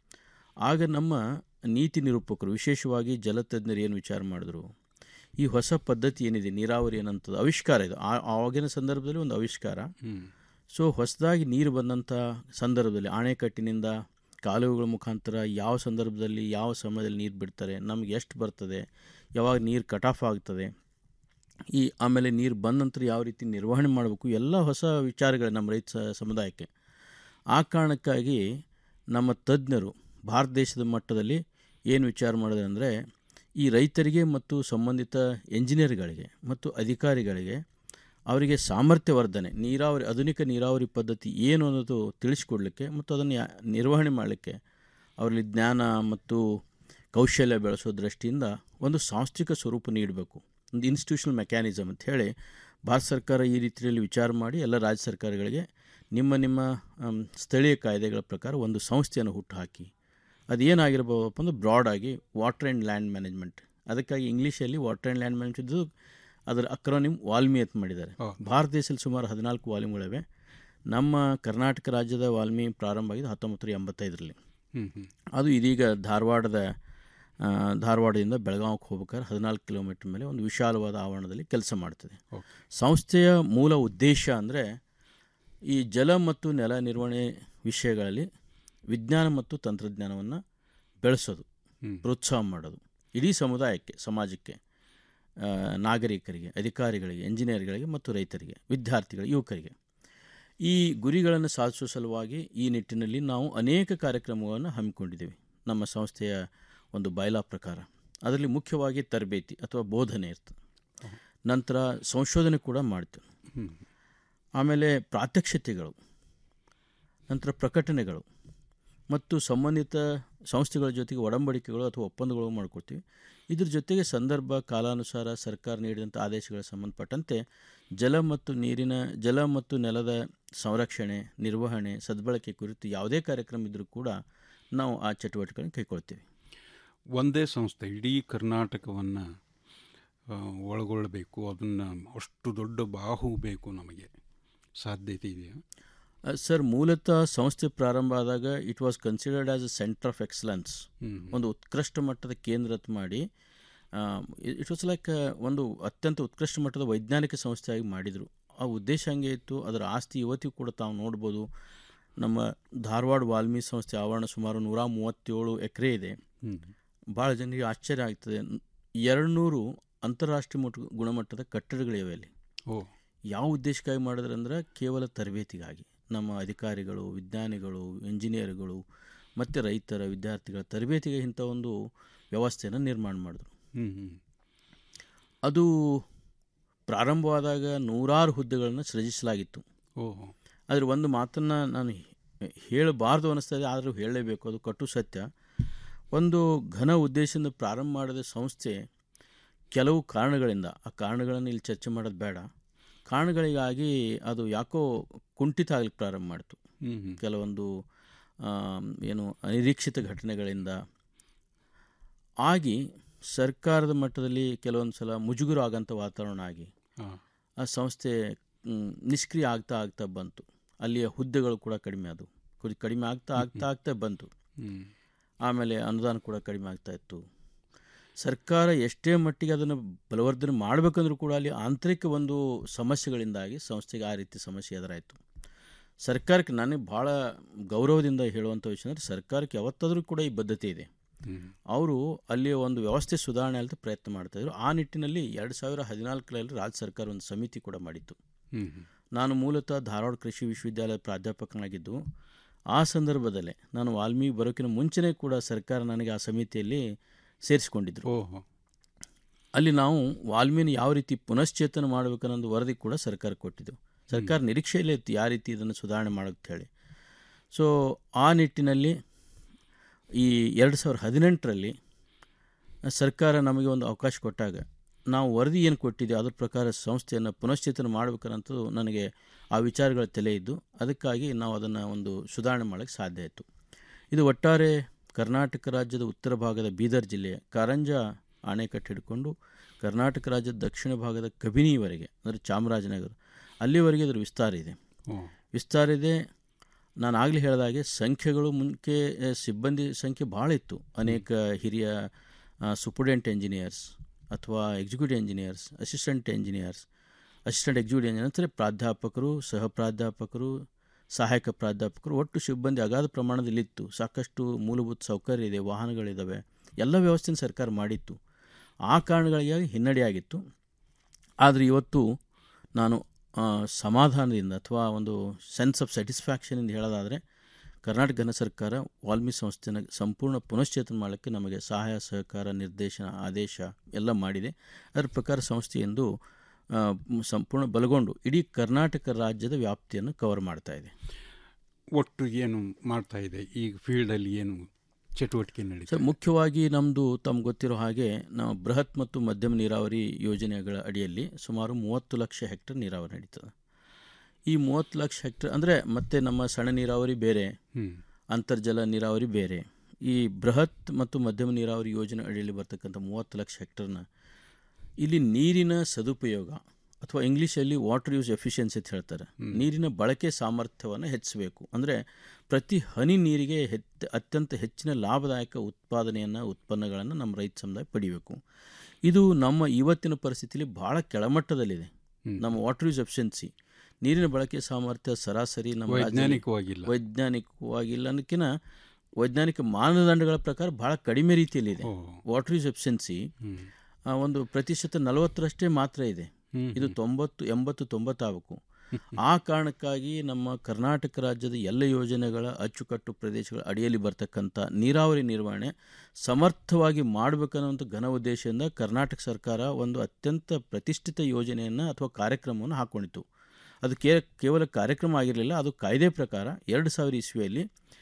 ಆಗ ನಮ್ಮ ನೀತಿ ನಿರೂಪಕರು ವಿಶೇಷವಾಗಿ ಜಲತಜ್ಞರು ಏನು ವಿಚಾರ ಮಾಡಿದ್ರು ಈ ಹೊಸ ಪದ್ಧತಿ ಏನಿದೆ ನೀರಾವರಿ ಏನಂತದ್ದು ಆವಿಷ್ಕಾರ ಇದು ಆ- ಆವಾಗಿನ ಸಂದರ್ಭದಲ್ಲಿ ಒಂದು ಆವಿಷ್ಕಾರ ಹ್ಮ್. ಸೊ ಹೊಸದಾಗಿ ನೀರು ಬಂದಂಥ ಸಂದರ್ಭದಲ್ಲಿ ಅಣೆಕಟ್ಟಿನಿಂದ ಕಾಲುವೆಗಳ ಮುಖಾಂತರ ಯಾವ ಸಂದರ್ಭದಲ್ಲಿ ಯಾವ ಸಮಯದಲ್ಲಿ ನೀರು ಬಿಡ್ತಾರೆ ನಮ್ಗೆ ಎಷ್ಟು ಬರ್ತದೆ ಯಾವಾಗ ನೀರು ಕಟ್ ಆಫ್ ಆಗ್ತದೆ ಈ ಆಮೇಲೆ ನೀರು ಬಂದ ನಂತರ ಯಾವ ರೀತಿ ನಿರ್ವಹಣೆ ಮಾಡಬೇಕು ಎಲ್ಲ ಹೊಸ ವಿಚಾರಗಳು ನಮ್ಮ ರೈತ ಸ- ಸಮುದಾಯಕ್ಕೆ ಆ ಕಾರಣಕ್ಕಾಗಿ ನಮ್ಮ ತಜ್ಞರು ಭಾರತ ದೇಶದ ಮಟ್ಟದಲ್ಲಿ ಏನು ವಿಚಾರ ಮಾಡಿದ್ರೆ ಅಂದರೆ ಈ ರೈತರಿಗೆ ಮತ್ತು ಸಂಬಂಧಿತ ಎಂಜಿನಿಯರ್ಗಳಿಗೆ ಮತ್ತು ಅಧಿಕಾರಿಗಳಿಗೆ ಅವರಿಗೆ ಸಾಮರ್ಥ್ಯ ವರ್ಧನೆ ನೀರಾವರಿ ಆಧುನಿಕ ನೀರಾವರಿ ಪದ್ಧತಿ ಏನು ಅನ್ನೋದು ತಿಳಿಸ್ಕೊಡ್ಲಿಕ್ಕೆ ಮತ್ತು ಅದನ್ನು ಯಾ- ನಿರ್ವಹಣೆ ಮಾಡಲಿಕ್ಕೆ ಅವರಲ್ಲಿ ಜ್ಞಾನ ಮತ್ತು ಕೌಶಲ್ಯ ಬೆಳೆಸೋ ದೃಷ್ಟಿಯಿಂದ ಒಂದು ಸಾಂಸ್ಥಿಕ ಸ್ವರೂಪ ನೀಡಬೇಕು ಒಂದು ಇನ್ಸ್ಟಿಟ್ಯೂಷನಲ್ ಮೆಕ್ಯಾನಿಸಮ್ ಅಂತ ಹೇಳಿ ಭಾರತ ಸರ್ಕಾರ ಈ ರೀತಿಯಲ್ಲಿ ವಿಚಾರ ಮಾಡಿ ಎಲ್ಲ ರಾಜ್ಯ ಸರ್ಕಾರಗಳಿಗೆ ನಿಮ್ಮ ನಿಮ್ಮ ಆಮ್, ಸ್ಥಳೀಯ ಕಾಯ್ದೆಗಳ ಪ್ರಕಾರ ಒಂದು ಸಂಸ್ಥೆಯನ್ನು ಹುಟ್ಟುಹಾಕಿ ಅದು ಏನಾಗಿರ್ಬೋದಪ್ಪ ಅಂದ್ರೆ ಬ್ರಾಡ್ ಆಗಿ ವಾಟರ್ ಆ್ಯಂಡ್ ಲ್ಯಾಂಡ್ ಮ್ಯಾನೇಜ್ಮೆಂಟ್ ಅದಕ್ಕಾಗಿ ಇಂಗ್ಲೀಷಲ್ಲಿ ವಾಟರ್ ಆ್ಯಂಡ್ ಲ್ಯಾಂಡ್ ಮ್ಯಾನೇಜ್ಮೆಂಟ್ ಇದು ಅದರ ಅಕ್ರೋನಿಮ್ ವಾಲ್ಮಿ ಅಂತ ಮಾಡಿದ್ದಾರೆ ಭಾರತ ದೇಶದಲ್ಲಿ ಸುಮಾರು ಹದಿನಾಲ್ಕು ವಾಲ್ಮಿಗಳಿವೆ ನಮ್ಮ ಕರ್ನಾಟಕ ರಾಜ್ಯದ ವಾಲ್ಮಿ ಪ್ರಾರಂಭ ಆಗಿದ್ದು ಹತ್ತೊಂಬತ್ತು ನೂರ ಎಂಬತ್ತೈದರಲ್ಲಿ ಹ್ಮ್ ಹ್ಮ್ ಅದು ಇದೀಗ ಧಾರವಾಡದ ಆ, ಧಾರವಾಡದಿಂದ ಬೆಳಗಾವಿಗೆ ಹೋಗ್ಬೇಕಾದ್ರೆ ಹದಿನಾಲ್ಕು ಕಿಲೋಮೀಟರ್ ಮೇಲೆ ಒಂದು ವಿಶಾಲವಾದ ಆವರಣದಲ್ಲಿ ಕೆಲಸ ಮಾಡ್ತದೆ ಸಂಸ್ಥೆಯ ಮೂಲ ಉದ್ದೇಶ ಅಂದರೆ ಈ ಜಲ ಮತ್ತು ನೆಲ ನಿರ್ವಹಣೆ ವಿಷಯಗಳಲ್ಲಿ ವಿಜ್ಞಾನ ಮತ್ತು ತಂತ್ರಜ್ಞಾನವನ್ನು ಬೆಳೆಸೋದು ಹ್ಮ್. ಪ್ರೋತ್ಸಾಹ ಮಾಡೋದು ಇಡೀ ಸಮುದಾಯಕ್ಕೆ ಸಮಾಜಕ್ಕೆ ಆ, ನಾಗರಿಕರಿಗೆ ಅಧಿಕಾರಿಗಳಿಗೆ ಎಂಜಿನಿಯರ್ಗಳಿಗೆ ಮತ್ತು ರೈತರಿಗೆ ವಿದ್ಯಾರ್ಥಿಗಳಿಗೆ ಯುವಕರಿಗೆ ಈ ಗುರಿಗಳನ್ನು ಸಾಧಿಸುವ ಸಲುವಾಗಿ ಈ ನಿಟ್ಟಿನಲ್ಲಿ ನಾವು ಅನೇಕ ಕಾರ್ಯಕ್ರಮಗಳನ್ನು ಹಮ್ಮಿಕೊಂಡಿದ್ದೀವಿ ನಮ್ಮ ಸಂಸ್ಥೆಯ ಒಂದು ಬಯಲಾ ಪ್ರಕಾರ ಅದರಲ್ಲಿ ಮುಖ್ಯವಾಗಿ ತರಬೇತಿ ಅಥವಾ ಬೋಧನೆ ಇರ್ತದೆ ನಂತರ ಸಂಶೋಧನೆ ಕೂಡ ಮಾಡ್ತೀವಿ ಹ್ಮ್. ಆಮೇಲೆ ಪ್ರಾತ್ಯಕ್ಷಿತೆಗಳು ನಂತರ ಪ್ರಕಟಣೆಗಳು ಮತ್ತು ಸಂಬಂಧಿತ ಸಂಸ್ಥೆಗಳ ಜೊತೆಗೆ ಒಡಂಬಡಿಕೆಗಳು ಅಥವಾ ಒಪ್ಪಂದಗಳು ಮಾಡ್ಕೊಳ್ತೀವಿ ಇದ್ರ ಜೊತೆಗೆ ಸಂದರ್ಭ ಕಾಲಾನುಸಾರ ಸರ್ಕಾರ ನೀಡಿದಂಥ ಆದೇಶಗಳ ಸಂಬಂಧಪಟ್ಟಂತೆ ಜಲ ಮತ್ತು ನೀರಿನ ಜಲ ಮತ್ತು ನೆಲದ ಸಂರಕ್ಷಣೆ ನಿರ್ವಹಣೆ ಸದ್ಬಳಕೆ ಕುರಿತು ಯಾವುದೇ ಕಾರ್ಯಕ್ರಮ ಇದ್ದರೂ ಕೂಡ ನಾವು ಆ ಚಟುವಟಿಕೆಗಳನ್ನು ಕೈಗೊಳ್ತೀವಿ ಒಂದೇ ಸಂಸ್ಥೆ ಇಡೀ ಕರ್ನಾಟಕವನ್ನು ಒಳಗೊಳ್ಳಬೇಕು ಅದನ್ನು ಅಷ್ಟು ದೊಡ್ಡ ಬಾಹು ಬೇಕು ನಮಗೆ ಸಾಧ್ಯತೆ ಇದೆಯಾ ಆ, ಸರ್ ಮೂಲತಃ ಸಂಸ್ಥೆ ಪ್ರಾರಂಭ ಆದಾಗ it was considered as a centre of excellence ಹ್ಮ್. ಒಂದು ಉತ್ಕೃಷ್ಟ ಮಟ್ಟದ ಕೇಂದ್ರ ಅಂತ ಮಾಡಿ ಇಟ್ ವಾಸ್ ಲೈಕ್ ಒಂದು ಅತ್ಯಂತ ಉತ್ಕೃಷ್ಟ ಮಟ್ಟದ ವೈಜ್ಞಾನಿಕ ಸಂಸ್ಥೆಯಾಗಿ ಮಾಡಿದರು ಆ ಉದ್ದೇಶ ಹಂಗೆ ಇತ್ತು ಅದರ ಆಸ್ತಿ ಇವತ್ತಿಗೂ ಕೂಡ ತಾವು ನೋಡ್ಬೋದು ನಮ್ಮ ಧಾರವಾಡ ವಾಲ್ಮೀಕಿ ಸಂಸ್ಥೆ ಆವರಣ ಸುಮಾರು ನೂರ ಮೂವತ್ತೇಳು ಎಕರೆ ಇದೆ ಹ್ಮ್. ಭಾಳ ಜನರಿಗೆ ಆಶ್ಚರ್ಯ ಆಗ್ತದೆ ಎರಡು ನೂರು ಅಂತಾರಾಷ್ಟ್ರೀಯ ಮಟ್ಟ ಗುಣಮಟ್ಟದ ಕಟ್ಟಡಗಳಿವೆ ಅಲ್ಲಿ ಓ ಯಾವ ಉದ್ದೇಶಕ್ಕಾಗಿ ಮಾಡಿದ್ರೆ ಅಂದ್ರೆ ಕೇವಲ ತರಬೇತಿಗಾಗಿ ನಮ್ಮ ಅಧಿಕಾರಿಗಳು ವಿಜ್ಞಾನಿಗಳು ಇಂಜಿನಿಯರ್ಗಳು ಮತ್ತು ರೈತರ ವಿದ್ಯಾರ್ಥಿಗಳ ತರಬೇತಿಗೆ ಇಂಥ ಒಂದು ವ್ಯವಸ್ಥೆಯನ್ನು ನಿರ್ಮಾಣ ಮಾಡಿದ್ರು ಹ್ಮ್ ಹ್ಮ್ ಅದು ಪ್ರಾರಂಭವಾದಾಗ ನೂರಾರು ಹುದ್ದೆಗಳನ್ನು ಸೃಜಿಸಲಾಗಿತ್ತು ಓಹೋ ಆದರೆ ಒಂದು ಮಾತನ್ನು ನಾನು ಹೇ- ಹೇಳಬಾರ್ದು ಅನ್ನಿಸ್ತದೆ ಆದರೂ ಹೇಳಲೇಬೇಕು ಅದು ಕಟು ಸತ್ಯ ಒಂದು ಘನ ಉದ್ದೇಶದಿಂದ ಪ್ರಾರಂಭ ಮಾಡಿದ ಸಂಸ್ಥೆ ಕೆಲವು ಕಾರಣಗಳಿಂದ ಆ ಕಾರಣಗಳನ್ನು ಇಲ್ಲಿ ಚರ್ಚೆ ಮಾಡೋದು ಬೇಡ ಕಾರಣಗಳಿಗಾಗಿ ಅದು ಯಾಕೋ ಕುಂಠಿತ ಆಗ್ಲಿಕ್ಕೆ ಪ್ರಾರಂಭ ಮಾಡ್ತು ಹ್ಮ್ ಹ್ಮ್. ಕೆಲವೊಂದು ಆಮ್, ಏನು ಅನಿರೀಕ್ಷಿತ ಘಟನೆಗಳಿಂದ ಆಗಿ ಸರ್ಕಾರದ ಮಟ್ಟದಲ್ಲಿ ಕೆಲವೊಂದು ಸಲ ಮುಜುಗರ ಆಗಂಥ ವಾತಾವರಣ ಆಗಿ ಹಾ. ಆ ಸಂಸ್ಥೆ ಮ್, ನಿಷ್ಕ್ರಿಯ ಆಗ್ತಾ ಆಗ್ತಾ ಬಂತು ಅಲ್ಲಿಯ ಹುದ್ದೆಗಳು ಕೂಡ ಕಡಿಮೆ ಆದವು ಕುಡಿ- ಕಡಿಮೆ ಆಗ್ತಾ ಆಗ್ತಾ ಆಗ್ತಾ ಬಂತು ಹ್ಮ್. ಆಮೇಲೆ ಅನುದಾನ ಕೂಡ ಕಡಿಮೆ ಆಗ್ತಾ ಇತ್ತು ಸರ್ಕಾರ ಎಷ್ಟೇ ಮಟ್ಟಿಗೆ ಅದನ್ನು ಬಲವರ್ಧನೆ ಮಾಡಬೇಕಂದ್ರೂ ಕೂಡ ಅಲ್ಲಿ ಆಂತರಿಕ ಒಂದು ಸಮಸ್ಯೆಗಳಿಂದಾಗಿ ಸಂಸ್ಥೆಗೆ ಆ ರೀತಿ ಸಮಸ್ಯೆ ಎದುರಾಯಿತು ಸರ್ಕಾರಕ್ಕೆ ನನಗೆ ಭಾಳ ಗೌರವದಿಂದ ಹೇಳುವಂಥ ವಿಷಯ ಅಂದರೆ ಸರ್ಕಾರಕ್ಕೆ ಯಾವತ್ತಾದರೂ ಕೂಡ ಈ ಬದ್ಧತೆ ಇದೆ ಹ್ಮ್. ಅವರು ಅಲ್ಲಿ ಒಂದು ವ್ಯವಸ್ಥೆ ಸುಧಾರಣೆ ಅಂತ ಪ್ರಯತ್ನ ಮಾಡ್ತಾಯಿದ್ರು ಆ ನಿಟ್ಟಿನಲ್ಲಿ ಎರಡು ಸಾವಿರ ಹದಿನಾಲ್ಕರಲ್ಲಿ ರಾಜ್ಯ ಸರ್ಕಾರ ಒಂದು ಸಮಿತಿ ಕೂಡ ಮಾಡಿತ್ತು ಹ್ಮ್ ಹ್ಮ್. ನಾನು ಮೂಲತಃ ಧಾರವಾಡ ಕೃಷಿ ವಿಶ್ವವಿದ್ಯಾಲಯದ ಪ್ರಾಧ್ಯಾಪಕನಾಗಿದ್ದು ಆ ಸಂದರ್ಭದಲ್ಲೇ ನಾನು ವಾಲ್ಮೀಕಿ ಬರೋಕ್ಕಿಂತ ಮುಂಚೆನೇ ಕೂಡ ಸರ್ಕಾರ ನನಗೆ ಆ ಸಮಿತಿಯಲ್ಲಿ ಸೇರಿಸಿಕೊಂಡಿದ್ರು ಓಹೋ ಅಲ್ಲಿ ನಾವು ವಾಲ್ಮೀನಿ ಯಾವ ರೀತಿ ಪುನಶ್ಚೇತನ ಮಾಡಬೇಕನ್ನೊಂದು ವರದಿ ಕೂಡ ಸರ್ಕಾರ ಕೊಟ್ಟಿದ್ದೆವು ಸರ್ಕಾರ ನಿರೀಕ್ಷೆಯಲ್ಲೇ ಇತ್ತು ಯಾವ ರೀತಿ ಇದನ್ನು ಸುಧಾರಣೆ ಮಾಡೋಕ್ಕೆ ಹೇಳಿ ಸೊ ಆ ನಿಟ್ಟಿನಲ್ಲಿ ಈ ಎರಡು ಸಾವಿರದ ಹದಿನೆಂಟರಲ್ಲಿ ಸರ್ಕಾರ ನಮಗೆ ಒಂದು ಅವಕಾಶ ಕೊಟ್ಟಾಗ ನಾವು ವರದಿ ಏನು ಕೊಟ್ಟಿದ್ದೀವಿ ಅದ್ರ ಪ್ರಕಾರ ಸಂಸ್ಥೆಯನ್ನು ಪುನಶ್ಚೇತನ ಮಾಡಬೇಕನ್ನೋದು ನನಗೆ ಆ ವಿಚಾರಗಳ ತಲೆ ಇದ್ದು ಅದಕ್ಕಾಗಿ ನಾವು ಅದನ್ನು ಒಂದು ಸುಧಾರಣೆ ಮಾಡೋಕ್ಕೆ ಸಾಧ್ಯ ಆಯಿತು ಇದು ಒಟ್ಟಾರೆ ಕರ್ನಾಟಕ ರಾಜ್ಯದ ಉತ್ತರ ಭಾಗದ ಬೀದರ್ ಜಿಲ್ಲೆಯ ಕಾರಂಜ ಅಣೆಕಟ್ಟು ಹಿಡ್ಕೊಂಡು ಕರ್ನಾಟಕ ರಾಜ್ಯದ ದಕ್ಷಿಣ ಭಾಗದ ಕಬಿನಿವರೆಗೆ ಅಂದರೆ ಚಾಮರಾಜನಗರ ಅಲ್ಲಿವರೆಗೆ ಇದರ ವಿಸ್ತಾರ ಇದೆ ವಿಸ್ತಾರ ಇದೆ ನಾನು ಆಗಲೇ ಹೇಳಿದಾಗೆ ಸಂಖ್ಯೆಗಳು ಮುಂಚೆ ಆ, ಸಿಬ್ಬಂದಿ ಸಂಖ್ಯೆ ಭಾಳ ಇತ್ತು ಅನೇಕ ಹಿರಿಯ ಸುಪರ್ಡೆಂಟ್ ಎಂಜಿನಿಯರ್ಸ್ ಅಥವಾ executive engineers assistant engineers assistant executive engineer ಅಂದರೆ ಪ್ರಾಧ್ಯಾಪಕರು ಸಹ ಪ್ರಾಧ್ಯಾಪಕರು ಸಹಾಯಕ ಪ್ರಾಧ್ಯಾಪಕರು ಒಟ್ಟು ಸಿಬ್ಬಂದಿ ಅಗಾಧ ಪ್ರಮಾಣದಲ್ಲಿತ್ತು ಸಾಕಷ್ಟು ಮೂಲಭೂತ ಸೌಕರ್ಯ ಇದೆ ವಾಹನಗಳಿದ್ದಾವೆ ಎಲ್ಲ ವ್ಯವಸ್ಥೆನ ಸರ್ಕಾರ ಮಾಡಿತ್ತು ಆ ಕಾರಣಗಳಿಗಾಗಿ ಹಿನ್ನಡೆಯಾಗಿತ್ತು ಆದರೆ ಇವತ್ತು ನಾನು ಆ, ಸಮಾಧಾನದಿಂದ ಅಥವಾ ಒಂದು ಸೆನ್ಸ್ ಆಫ್ ಸ್ಯಾಟಿಸ್ಫ್ಯಾಕ್ಷನಿಂದ ಹೇಳೋದಾದರೆ ಕರ್ನಾಟಕ ಘನ ಸರ್ಕಾರ ವಾಲ್ಮಿ ಸಂಸ್ಥೆನ ಸಂಪೂರ್ಣ ಪುನಶ್ಚೇತನ ಮಾಡೋಕ್ಕೆ ನಮಗೆ ಸಹಾಯ ಸಹಕಾರ ನಿರ್ದೇಶನ ಆದೇಶ ಎಲ್ಲ ಮಾಡಿದೆ ಅದರ ಪ್ರಕಾರ ಸಂಸ್ಥೆ ಎಂದು ಆ, ಸಂಪೂರ್ಣ ಬಲಗೊಂಡು ಇಡೀ ಕರ್ನಾಟಕ ರಾಜ್ಯದ ವ್ಯಾಪ್ತಿಯನ್ನು ಕವರ್ ಮಾಡ್ತಾ ಇದೆ ಒಟ್ಟು ಏನು ಮಾಡ್ತಾ ಇದೆ ಈಗ ಫೀಲ್ಡಲ್ಲಿ ಏನು ಚಟುವಟಿಕೆ ನಡೀತಾ ಸರ್ ಮುಖ್ಯವಾಗಿ ನಮ್ಮದು ತಮ್ಗೆ ಗೊತ್ತಿರೋ ಹಾಗೆ ನಾವು ಬೃಹತ್ ಮತ್ತು ಮಧ್ಯಮ ನೀರಾವರಿ ಯೋಜನೆಗಳ ಅಡಿಯಲ್ಲಿ ಸುಮಾರು ಮೂವತ್ತು ಲಕ್ಷ ಹೆಕ್ಟರ್ ನೀರಾವರಿ ನಡೀತದೆ ಈ ಮೂವತ್ತು ಲಕ್ಷ ಹೆಕ್ಟರ್ ಅಂದರೆ ಮತ್ತೆ ನಮ್ಮ ಸಣ್ಣ ನೀರಾವರಿ ಬೇರೆ ಹ್ಮ್. ಅಂತರ್ಜಲ ನೀರಾವರಿ ಬೇರೆ ಈ ಬೃಹತ್ ಮತ್ತು ಮಧ್ಯಮ ನೀರಾವರಿ ಯೋಜನೆ ಅಡಿಯಲ್ಲಿ ಬರ್ತಕ್ಕಂಥ ಮೂವತ್ತು ಲಕ್ಷ ಹೆಕ್ಟರ್ನ ಇಲ್ಲಿ ನೀರಿನ ಸದುಪಯೋಗ ಅಥವಾ ಇಂಗ್ಲೀಷಲ್ಲಿ ವಾಟರ್ ಯೂಸ್ ಎಫಿಷಿಯನ್ಸಿ ಅಂತ ಹೇಳ್ತಾರೆ ನೀರಿನ ಬಳಕೆ ಸಾಮರ್ಥ್ಯವನ್ನು ಹೆಚ್ಚಿಸಬೇಕು ಅಂದರೆ ಪ್ರತಿ ಹನಿ ನೀರಿಗೆ ಹೆತ್ ಅತ್ಯಂತ ಹೆಚ್ಚಿನ ಲಾಭದಾಯಕ ಉತ್ಪಾದನೆಯನ್ನು ಉತ್ಪನ್ನಗಳನ್ನು ನಮ್ಮ ರೈತ ಸಮುದಾಯ ಪಡಿಬೇಕು ಇದು ನಮ್ಮ ಇವತ್ತಿನ ಪರಿಸ್ಥಿತಿಯಲ್ಲಿ ಭಾಳ ಕೆಳಮಟ್ಟದಲ್ಲಿದೆ ನಮ್ಮ ವಾಟರ್ ಯೂಸ್ ಎಫಿಷಿಯನ್ಸಿ ನೀರಿನ ಬಳಕೆ ಸಾಮರ್ಥ್ಯ ಸರಾಸರಿ ನಮ್ಮ ರಾಜ್ಯದಲ್ಲಿ ವೈಜ್ಞಾನಿಕವಾಗಿಲ್ಲ. ವೈಜ್ಞಾನಿಕವಾಗಿಲ್ಲ ಅನ್ನೋಕ್ಕಿಂತ ವೈಜ್ಞಾನಿಕ ಮಾನದಂಡಗಳ ಪ್ರಕಾರ ಭಾಳ ಕಡಿಮೆ ರೀತಿಯಲ್ಲಿದೆ ವಾಟರ್ ಯೂಸ್ ಎಫಿಷಿಯನ್ಸಿ ಒಂದು ಪ್ರತಿಶತ ನಲವತ್ತರಷ್ಟೇ ಮಾತ್ರ ಇದೆ ಇದು ತೊಂಬತ್ತು ಎಂಬತ್ತು ತೊಂಬತ್ತಾಗಬೇಕು ಆ ಕಾರಣಕ್ಕಾಗಿ ನಮ್ಮ ಕರ್ನಾಟಕ ರಾಜ್ಯದ ಎಲ್ಲ ಯೋಜನೆಗಳ ಅಚ್ಚುಕಟ್ಟು ಪ್ರದೇಶಗಳ ಅಡಿಯಲ್ಲಿ ಬರ್ತಕ್ಕಂಥ ನೀರಾವರಿ ನಿರ್ವಹಣೆ ಸಮರ್ಥವಾಗಿ ಮಾಡಬೇಕನ್ನುವಂಥ ಘನ ಉದ್ದೇಶದಿಂದ ಕರ್ನಾಟಕ ಸರ್ಕಾರ ಒಂದು ಅತ್ಯಂತ ಪ್ರತಿಷ್ಠಿತ ಯೋಜನೆಯನ್ನು ಅಥವಾ ಕಾರ್ಯಕ್ರಮವನ್ನು ಹಾಕ್ಕೊಂಡಿತ್ತು ಅದು ಕೇ ಕೇವಲ ಕಾರ್ಯಕ್ರಮ ಆಗಿರಲಿಲ್ಲ ಅದು ಕಾಯ್ದೆ ಪ್ರಕಾರ ಎರಡು ಸಾವಿರ ಇಸ್ವಿಯಲ್ಲಿ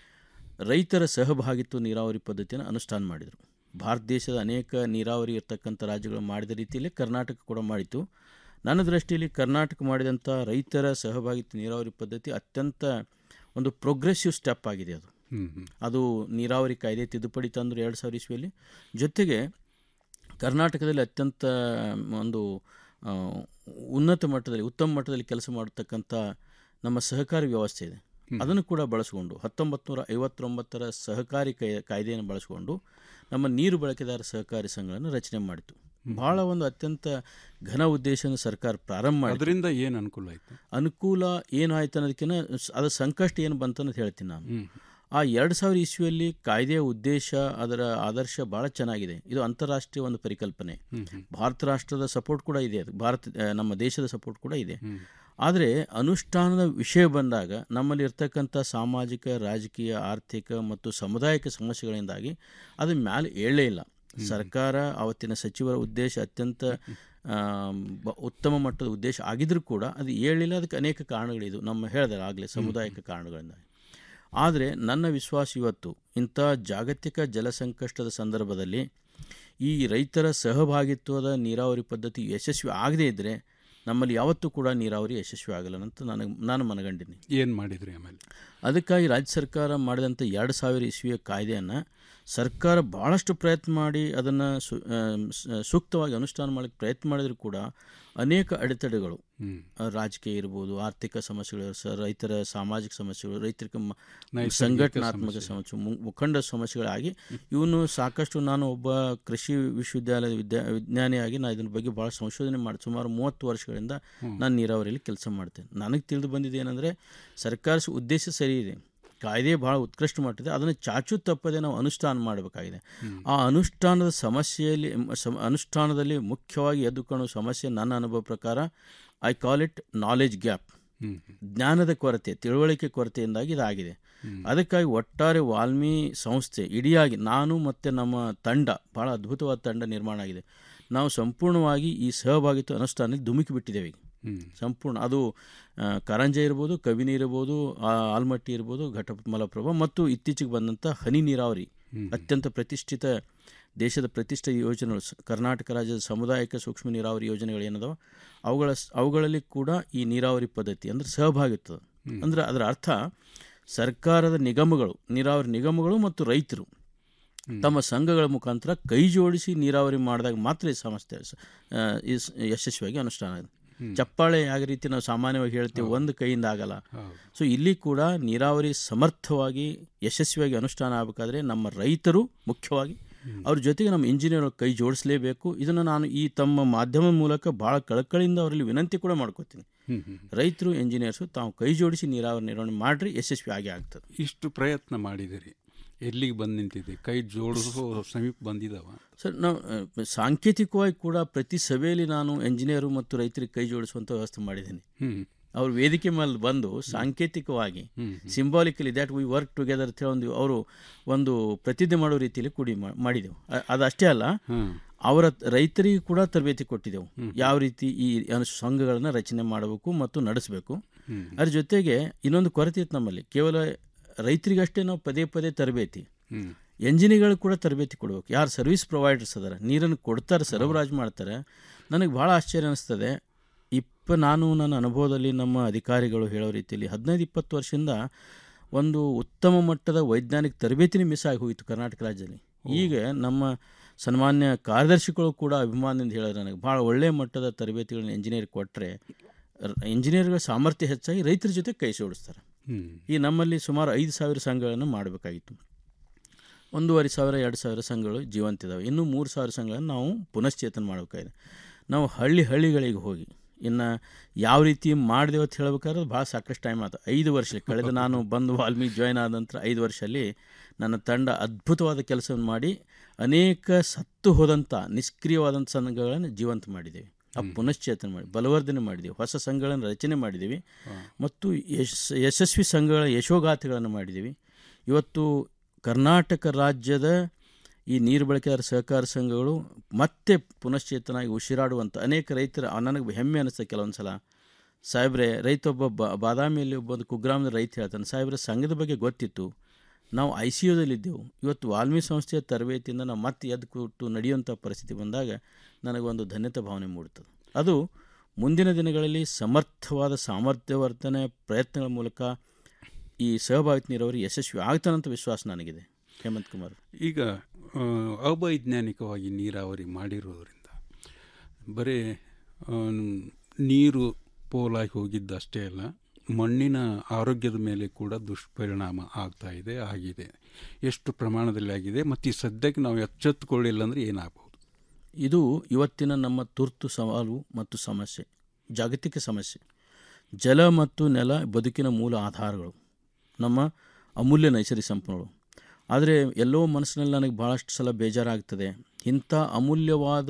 ರೈತರ ಸಹಭಾಗಿತ್ವ ನೀರಾವರಿ ಪದ್ಧತಿಯನ್ನು ಅನುಷ್ಠಾನ ಮಾಡಿದರು ಭಾರತ ದೇಶದ ಅನೇಕ ನೀರಾವರಿ ಇರ್ತಕ್ಕಂಥ ರಾಜ್ಯಗಳು ಮಾಡಿದ ರೀತಿಯಲ್ಲಿ ಕರ್ನಾಟಕ ಕೂಡ ಮಾಡಿತು ನನ್ನ ದೃಷ್ಟಿಯಲ್ಲಿ ಕರ್ನಾಟಕ ಮಾಡಿದಂಥ ರೈತರ ಸಹಭಾಗಿತ್ವ ನೀರಾವರಿ ಪದ್ಧತಿ ಅತ್ಯಂತ ಒಂದು ಪ್ರೋಗ್ರೆಸಿವ್ ಸ್ಟೆಪ್ ಆಗಿದೆ ಅದು ಹ್ಮ್, ಹ್ಮ್. ಅದು ನೀರಾವರಿ ಕಾಯ್ದೆ ತಿದ್ದುಪಡಿ ತಂದರು ಎರಡು ಸಾವಿರ ಇಸ್ವಿಯಲ್ಲಿ ಜೊತೆಗೆ ಕರ್ನಾಟಕದಲ್ಲಿ ಅತ್ಯಂತ ಒಂದು ಆ, ಉನ್ನತ ಮಟ್ಟದಲ್ಲಿ ಉತ್ತಮ ಮಟ್ಟದಲ್ಲಿ ಕೆಲಸ ಮಾಡತಕ್ಕಂಥ ನಮ್ಮ ಸಹಕಾರಿ ವ್ಯವಸ್ಥೆ ಇದೆ ಅದನ್ನು ಕೂಡ ಬಳಸಿಕೊಂಡು ಹತ್ತೊಂಬತ್ತು ನೂರ ಐವತ್ತೊಂಬತ್ತರ ಸಹಕಾರಿ ಕೈ ಕಾಯ್ದೆಯನ್ನು ಬಳಸಿಕೊಂಡು ನಮ್ಮ ನೀರು ಬಳಕೆದಾರ ಸಹಕಾರಿ ಸಂಘಗಳನ್ನು ರಚನೆ ಮಾಡಿತು ಬಹಳ ಒಂದು ಅತ್ಯಂತ ಘನ ಉದ್ದೇಶನ ಸರ್ಕಾರ ಪ್ರಾರಂಭ ಮಾಡಿ ಅದರಿಂದ ಏನು ಅನುಕೂಲ ಆಯ್ತು ಅನುಕೂಲ ಏನಾಯ್ತು ಅನ್ನೋದಕ್ಕಿಂತ ಅದರ ಸಂಕಷ್ಟ ಏನು ಬಂತು ಅನ್ನೋದು ಹೇಳ್ತೀನಿ ನಾನು ಆ ಎರಡು ಸಾವಿರ ಇಸ್ವಿಯಲ್ಲಿ ಕಾಯ್ದೆಯ ಉದ್ದೇಶ ಅದರ ಆದರ್ಶ ಭಾಳ ಚೆನ್ನಾಗಿದೆ ಇದು ಅಂತಾರಾಷ್ಟ್ರೀಯ ಒಂದು ಪರಿಕಲ್ಪನೆ ಭಾರತ ರಾಷ್ಟ್ರದ ಸಪೋರ್ಟ್ ಕೂಡ ಇದೆ ಅದು ಭಾರತ ಆ, ನಮ್ಮ ದೇಶದ ಸಪೋರ್ಟ್ ಕೂಡ ಇದೆ ಆದರೆ ಅನುಷ್ಠಾನದ ವಿಷಯ ಬಂದಾಗ ನಮ್ಮಲ್ಲಿ ಇರ್ತಕ್ಕಂಥ ಸಾಮಾಜಿಕ ರಾಜಕೀಯ ಆರ್ಥಿಕ ಮತ್ತು ಸಾಮುದಾಯಿಕ ಸಮಸ್ಯೆಗಳಿಂದಾಗಿ ಅದು ಮ್ಯಾಲೆ ಏಳಲೇ ಇಲ್ಲ ಸರ್ಕಾರ ಅವತ್ತಿನ ಸಚಿವರ ಉದ್ದೇಶ ಅತ್ಯಂತ ಆ, ಬ- ಉತ್ತಮ ಮಟ್ಟದ ಉದ್ದೇಶ ಆಗಿದ್ರೂ ಕೂಡ ಅದು ಏಳಿಲ್ಲ ಅದಕ್ಕೆ ಅನೇಕ ಕಾರಣಗಳಿದು ನಮ್ಮ ಹೇಳಿದ್ರೆ ಆಗಲೇ ಸಾಮುದಾಯಿಕ ಕಾರಣಗಳಿಂದ ಆದರೆ ನನ್ನ ವಿಶ್ವಾಸ ಇವತ್ತು ಇಂಥ ಜಾಗತಿಕ ಜಲ ಸಂಕಷ್ಟದ ಸಂದರ್ಭದಲ್ಲಿ ಈ ರೈತರ ಸಹಭಾಗಿತ್ವದ ನೀರಾವರಿ ಪದ್ಧತಿ ಯಶಸ್ವಿ ಆಗದೇ ಇದ್ದರೆ ನಮ್ಮಲ್ಲಿ ಯಾವತ್ತೂ ಕೂಡ ನೀರಾವರಿ ಯಶಸ್ವಿ ಆಗಲ್ಲ ಅಂತ ನನಗೆ ನಾನು ಮನಗಂಡಿನಿ ಏನು ಮಾಡಿದ್ರಿ ಆಮೇಲೆ ಅದಕ್ಕಾಗಿ ರಾಜ್ಯ ಸರ್ಕಾರ ಮಾಡಿದಂಥ ಎರಡು ಸಾವಿರ ಇಸ್ವಿಯ ಕಾಯ್ದೆಯನ್ನು ಸರ್ಕಾರ ಭಾಳಷ್ಟು ಪ್ರಯತ್ನ ಮಾಡಿ ಅದನ್ನು ಸು ಆ, ಸ- ಸೂಕ್ತವಾಗಿ ಅನುಷ್ಠಾನ ಮಾಡೋಕ್ಕೆ ಪ್ರಯತ್ನ ಮಾಡಿದರೂ ಕೂಡ ಅನೇಕ ಅಡೆತಡೆಗಳು ಆ, ರಾಜಕೀಯ ಇರ್ಬೋದು ಆರ್ಥಿಕ ಸಮಸ್ಯೆಗಳು ಸ ರೈತರ ಸಾಮಾಜಿಕ ಸಮಸ್ಯೆಗಳು ರೈತರಿಗೆ ಮ- ನೈಸರ್ಗಿಕ ಸಂಘಟನಾತ್ಮಕ ಸಮಸ್ಯೆ. ಸಮಸ್ಯೆ ಮು- ಮುಖಂಡ ಸಮಸ್ಯೆಗಳಾಗಿ ಇವನು ಸಾಕಷ್ಟು ನಾನು ಒಬ್ಬ ಕೃಷಿ ವಿಶ್ವವಿದ್ಯಾಲಯದ ವಿದ್ಯಾ ವಿಜ್ಞಾನಿಯಾಗಿ ನಾನು ಇದರ ಬಗ್ಗೆ ಭಾಳ ಸಂಶೋಧನೆ ಮಾಡಿ ಸುಮಾರು ಮೂವತ್ತು ವರ್ಷಗಳಿಂದ ಹ್ಮ್. ನಾನು ನೀರಾವರಿಯಲ್ಲಿ ಕೆಲಸ ಮಾಡ್ತೇನೆ ನನಗೆ ತಿಳಿದು ಬಂದಿದೆ ಏನಂದರೆ ಸರ್ಕಾರ ಸ- ಉದ್ದೇಶ ಸರಿ ಇದೆ ಕಾಯ್ದೆ ಭಾಳ ಉತ್ಕೃಷ್ಟ ಮಟ್ಟಿದೆ ಅದನ್ನು ಚಾಚು ತಪ್ಪದೆ ನಾವು ಅನುಷ್ಠಾನ ಮಾಡಬೇಕಾಗಿದೆ ಆ ಅನುಷ್ಠಾನದ ಸಮಸ್ಯೆಯಲ್ಲಿ ಮ- ಸಮ- ಅನುಷ್ಠಾನದಲ್ಲಿ ಮುಖ್ಯವಾಗಿ ಎದ್ದು ಕಾಣುವ ಸಮಸ್ಯೆ ನನ್ನ ಅನುಭವ ಪ್ರಕಾರ I call it knowledge gap ಜ್ಞಾನದ ಕೊರತೆ ತಿಳುವಳಿಕೆ ಕೊರತೆಯಿಂದಾಗಿ ಇದಾಗಿದೆ ಅದಕ್ಕಾಗಿ ಒಟ್ಟಾರೆ ವಾಲ್ಮಿ ಸಂಸ್ಥೆ ಇಡಿಯಾಗಿ ನಾನು ಮತ್ತು ನಮ್ಮ ತಂಡ ಭಾಳ ಅದ್ಭುತವಾದ ತಂಡ ನಿರ್ಮಾಣ ಆಗಿದೆ ನಾವು ಸಂಪೂರ್ಣವಾಗಿ ಈ ಸಹಭಾಗಿತ್ವ ಅನುಷ್ಠಾನದಲ್ಲಿ ಧುಮುಕಿ ಬಿಟ್ಟಿದ್ದೇವೆ ಈಗ ಸಂಪೂರ್ಣ ಅದು ಆ, ಕಾರಂಜ ಇರ್ಬೋದು ಕಬಿನಿ ಇರ್ಬೋದು ಆ, ಆಲ್ಮಟ್ಟಿ ಇರ್ಬೋದು ಘಟ ಮಲಪ್ರಭಾ ಮತ್ತು ಇತ್ತೀಚೆಗೆ ಬಂದಂಥ ಹನಿ ನೀರಾವರಿ ಅತ್ಯಂತ ಪ್ರತಿಷ್ಠಿತ ದೇಶದ ಪ್ರತಿಷ್ಠಿತ ಯೋಜನೆಗಳು ಸ- ಕರ್ನಾಟಕ ರಾಜ್ಯದ ಸಾಮುದಾಯಿಕ ಸೂಕ್ಷ್ಮ ನೀರಾವರಿ ಯೋಜನೆಗಳು ಏನದಾವ ಅವುಗಳ ಸ್- ಅವುಗಳಲ್ಲಿ ಕೂಡ ಈ ನೀರಾವರಿ ಪದ್ಧತಿ ಅಂದರೆ ಸಹಭಾಗಿತ್ವ ಅಂದ್ರೆ ಅದರ ಅರ್ಥ ಸರ್ಕಾರದ ನಿಗಮಗಳು ನೀರಾವರಿ ನಿಗಮಗಳು ಮತ್ತು ರೈತರು ತಮ್ಮ ಸಂಘಗಳ ಮುಖಾಂತರ ಕೈ ಜೋಡಿಸಿ ನೀರಾವರಿ ಮಾಡಿದಾಗ ಮಾತ್ರ ಈ ಸಂಸ್ಥೆ ಸ- ಆ, ಈ ಸ್- ಯಶಸ್ವಿಯಾಗಿ ಅನುಷ್ಠಾನ ಆಗಿದೆ ಚಪ್ಪಾಳೆ ಯಾವ ರೀತಿ ನಾವು ಸಾಮಾನ್ಯವಾಗಿ ಹೇಳ್ತೀವಿ ಒಂದು ಕೈಯಿಂದ ಆಗಲ್ಲ ಸೊ ಇಲ್ಲಿ ಕೂಡ ನೀರಾವರಿ ಸಮರ್ಥವಾಗಿ ಯಶಸ್ವಿಯಾಗಿ ಅನುಷ್ಠಾನ ಆಗಬೇಕಾದ್ರೆ ನಮ್ಮ ರೈತರು ಮುಖ್ಯವಾಗಿ ಅವ್ರ ಜೊತೆಗೆ ನಮ್ಮ ಇಂಜಿನಿಯರ್ ಕೈ ಜೋಡಿಸಲೇಬೇಕು ಇದನ್ನು ನಾನು ಈ ತಮ್ಮ ಮಾಧ್ಯಮ ಮೂಲಕ ಭಾಳ ಕಳಕಳಿಯಿಂದ ಅವರಲ್ಲಿ ವಿನಂತಿ ಕೂಡ ಮಾಡ್ಕೋತೀನಿ ಹ್ಮ್, ಹ್ಮ್. ರೈತರು ಇಂಜಿನಿಯರ್ಸು ತಾವು ಕೈ ಜೋಡಿಸಿ ನೀರಾವರಿ ನಿರ್ವಹಣೆ ಮಾಡ್ರಿ ಯಶಸ್ವಿ ಆಗೇ ಆಗ್ತದೆ ಇಷ್ಟು ಪ್ರಯತ್ನ ಮಾಡಿದಿರಿ ಎಲ್ಲಿಗೆ ಬಂದು ನಿಂತಿದೆ ಕೈ ಜೋಡಿಸೋ ಸಮೀಪ ಬಂದಿದ್ದಾವ ಸರ್ ನಾವು ಆ, ಸಾಂಕೇತಿಕವಾಗಿ ಕೂಡ ಪ್ರತಿ ಸಭೆಯಲ್ಲಿ ನಾನು ಎಂಜಿನಿಯರು ಮತ್ತು ರೈತರಿಗೆ ಕೈ ಜೋಡಿಸುವಂಥ ವ್ಯವಸ್ಥೆ ಮಾಡಿದ್ದೀನಿ ಹ್ಮ್. ಅವ್ರ ವೇದಿಕೆ ಮೇಲೆ ಬಂದು ಸಾಂಕೇತಿಕವಾಗಿ symbolically that we work together ಅಂತ ಹೇಳಿ ಒಂದು ಅವರು ಒಂದು ಪ್ರತಿಜ್ಞೆ ಮಾಡೋ ರೀತಿಯಲ್ಲಿ ಕೂಡಿ ಮಾ- ಮಾಡಿದೆವು ಅ- ಅದಷ್ಟೇ ಅಲ್ಲ ಅವರ ರೈತರಿಗೂ ಕೂಡ ತರಬೇತಿ ಕೊಟ್ಟಿದ್ದೆವು ಯಾವ ರೀತಿ ಈ ಅನು- ಸಂಘಗಳನ್ನು ರಚನೆ ಮಾಡಬೇಕು ಮತ್ತು ನಡೆಸಬೇಕು ಹ್ಮ್. ಅದ್ರ ಜೊತೆಗೆ ಇನ್ನೊಂದು ಕೊರತೆ ಇತ್ತು ನಮ್ಮಲ್ಲಿ ಕೇವಲ ರೈತರಿಗಷ್ಟೇ ನಾವು ಪದೇ ಪದೇ ತರಬೇತಿ ಹ್ಮ್. ಎಂಜಿನಿಯರ್ಗಳು ಕೂಡ ತರಬೇತಿ ಕೊಡಬೇಕು ಯಾರು ಸರ್ವಿಸ್ ಪ್ರೊವೈಡರ್ಸ್ ಅದಾರ ನೀರನ್ನು ಕೊಡ್ತಾರೆ ಸರಬರಾಜು ಮಾಡ್ತಾರೆ ನನಗೆ ಭಾಳ ಆಶ್ಚರ್ಯ ಅನಿಸ್ತದೆ ಇಪ್ಪ ನಾನು ನನ್ನ ಅನುಭವದಲ್ಲಿ ನಮ್ಮ ಅಧಿಕಾರಿಗಳು ಹೇಳೋ ರೀತಿಯಲ್ಲಿ ಹದಿನೈದು ಇಪ್ಪತ್ತು ವರ್ಷದಿಂದ ಒಂದು ಉತ್ತಮ ಮಟ್ಟದ ವೈಜ್ಞಾನಿಕ ತರಬೇತಿನೇ ಮಿಸ್ ಆಗಿ ಹೋಗಿತ್ತು ಕರ್ನಾಟಕ ರಾಜ್ಯದಲ್ಲಿ ಈಗ ನಮ್ಮ ಸನ್ಮಾನ್ಯ ಕಾರ್ಯದರ್ಶಿಗಳು ಕೂಡ ಅಭಿಮಾನದಿಂದ ಹೇಳಿದ್ರೆ ನನಗೆ ಭಾಳ ಒಳ್ಳೆಯ ಮಟ್ಟದ ತರಬೇತಿಗಳನ್ನ ಇಂಜಿನಿಯರ್ ಕೊಟ್ಟರೆ ಇಂಜಿನಿಯರ್ಗಳ ಸಾಮರ್ಥ್ಯ ಹೆಚ್ಚಾಗಿ ರೈತರ ಜೊತೆ ಕೈ ಜೋಡಿಸ್ತಾರೆ ಹ್ಮ್. ಈ ನಮ್ಮಲ್ಲಿ ಸುಮಾರು ಐದು ಸಾವಿರ ಸಂಘಗಳನ್ನು ಮಾಡಬೇಕಾಗಿತ್ತು ಒಂದೂವರೆ ಸಾವಿರ ಎರಡು ಸಾವಿರ ಸಂಘಗಳು ಜೀವಂತ ಇದ್ದಾವೆ ಇನ್ನೂ ಮೂರು ಸಾವಿರ ಸಂಘಗಳನ್ನು ನಾವು ಪುನಶ್ಚೇತನ ಮಾಡಬೇಕಾಗಿದೆ ನಾವು ಹಳ್ಳಿ ಹಳ್ಳಿಗಳಿಗೆ ಹೋಗಿ ಇನ್ನು ಯಾವ ರೀತಿ ಮಾಡಿದೆವು ಅಂತ ಹೇಳ್ಬೇಕಾದ್ರೆ ಭಾಳ ಸಾಕಷ್ಟು ಟೈಮ್ ಆಯ್ತು ಐದು ವರ್ಷ ಕಳೆದ ನಾನು ಬಂದು ವಾಲ್ಮೀಕಿ ಜಾಯ್ನ್ ಆದ ನಂತರ ಐದು ವರ್ಷದಲ್ಲಿ ನನ್ನ ತಂಡ ಅದ್ಭುತವಾದ ಕೆಲಸವನ್ನು ಮಾಡಿ ಅನೇಕ ಸತ್ತು ಹೋದಂಥ ನಿಷ್ಕ್ರಿಯವಾದಂಥ ಸಂಘಗಳನ್ನು ಜೀವಂತ ಮಾಡಿದ್ದೇವೆ ಆ ಪುನಶ್ಚೇತನ ಮಾಡಿ ಬಲವರ್ಧನೆ ಮಾಡಿದ್ದೀವಿ ಹೊಸ ಸಂಘಗಳನ್ನು ರಚನೆ ಮಾಡಿದ್ದೀವಿ ಮತ್ತು ಯಶ್ ಯಶಸ್ವಿ ಸಂಘಗಳ ಯಶೋಗಾಥೆಗಳನ್ನು ಮಾಡಿದ್ದೀವಿ ಇವತ್ತು ಕರ್ನಾಟಕ ರಾಜ್ಯದ ಈ ನೀರು ಬಳಕೆದಾರ ಸಹಕಾರ ಸಂಘಗಳು ಮತ್ತೆ ಪುನಶ್ಚೇತನಾಗಿ ಉಸಿರಾಡುವಂಥ ಅನೇಕ ರೈತರ ನನಗೆ ಹೆಮ್ಮೆ ಅನಿಸ್ತದೆ ಕೆಲವೊಂದು ಸಲ ಸಾಹೇಬ್ರೆ ರೈತೊಬ್ಬ ಬ ಬಾದಾಮಿಯಲ್ಲಿ ಒಬ್ಬ ಒಂದು ಕುಗ್ರಾಮದ ರೈತ ಹೇಳ್ತಾನೆ ಸಾಹೇಬ್ರೆ ಸಂಘದ ಬಗ್ಗೆ ಗೊತ್ತಿತ್ತು ನಾವು ಐ ಸಿ ಯುದಲ್ಲಿದ್ದೆವು ಇವತ್ತು ವಾಲ್ಮೀಕಿ ಸಂಸ್ಥೆಯ ತರಬೇತಿಯಿಂದ ನಾವು ಮತ್ತೆ ಎದ್ದು ಕೂತು ನಡೆಯುವಂಥ ಪರಿಸ್ಥಿತಿ ಬಂದಾಗ ನನಗೊಂದು ಧನ್ಯತೆ ಭಾವನೆ ಮೂಡುತ್ತದೆ ಅದು ಮುಂದಿನ ದಿನಗಳಲ್ಲಿ ಸಮರ್ಥವಾದ ಸಾಮರ್ಥ್ಯವರ್ಧನೆ ಪ್ರಯತ್ನಗಳ ಮೂಲಕ ಈ ಸಹಭಾಗಿತ್ವ ನೀರಾವರಿ ಯಶಸ್ವಿ ಆಗ್ತಾನಂತ ವಿಶ್ವಾಸ ನನಗಿದೆ ಹೇಮಂತ್ ಕುಮಾರ್ ಈಗ ಆ, ಅವೈಜ್ಞಾನಿಕವಾಗಿ ನೀರಾವರಿ ಮಾಡಿರೋದ್ರಿಂದ ಬರೀ ಆ, ನೀರು ಪೋಲಾಗಿ ಹೋಗಿದ್ದಷ್ಟೇ ಅಲ್ಲ ಮಣ್ಣಿನ ಆರೋಗ್ಯದ ಮೇಲೆ ಕೂಡ ದುಷ್ಪರಿಣಾಮ ಆಗ್ತಾ ಇದೆ ಆಗಿದೆ ಎಷ್ಟು ಪ್ರಮಾಣದಲ್ಲಿ ಆಗಿದೆ ಮತ್ತು ಈ ಸದ್ಯಕ್ಕೆ ನಾವು ಎಚ್ಚೆತ್ತುಕೊಳ್ಳಿಲ್ಲ ಅಂದರೆ ಏನಾಗ್ಬೋದು ಇದು ಇವತ್ತಿನ ನಮ್ಮ ತುರ್ತು ಸವಾಲು ಮತ್ತು ಸಮಸ್ಯೆ ಜಾಗತಿಕ ಸಮಸ್ಯೆ ಜಲ ಮತ್ತು ನೆಲ ಬದುಕಿನ ಮೂಲ ಆಧಾರಗಳು ನಮ್ಮ ಅಮೂಲ್ಯ ನೈಸರ್ಗಿಕ ಸಂಪನ್ಮೂಲಗಳು ಆದರೆ ಎಲ್ಲೋ ಮನಸ್ಸಿನಲ್ಲಿ ನನಗೆ ಭಾಳಷ್ಟು ಸಲ ಬೇಜಾರಾಗ್ತದೆ ಇಂಥ ಅಮೂಲ್ಯವಾದ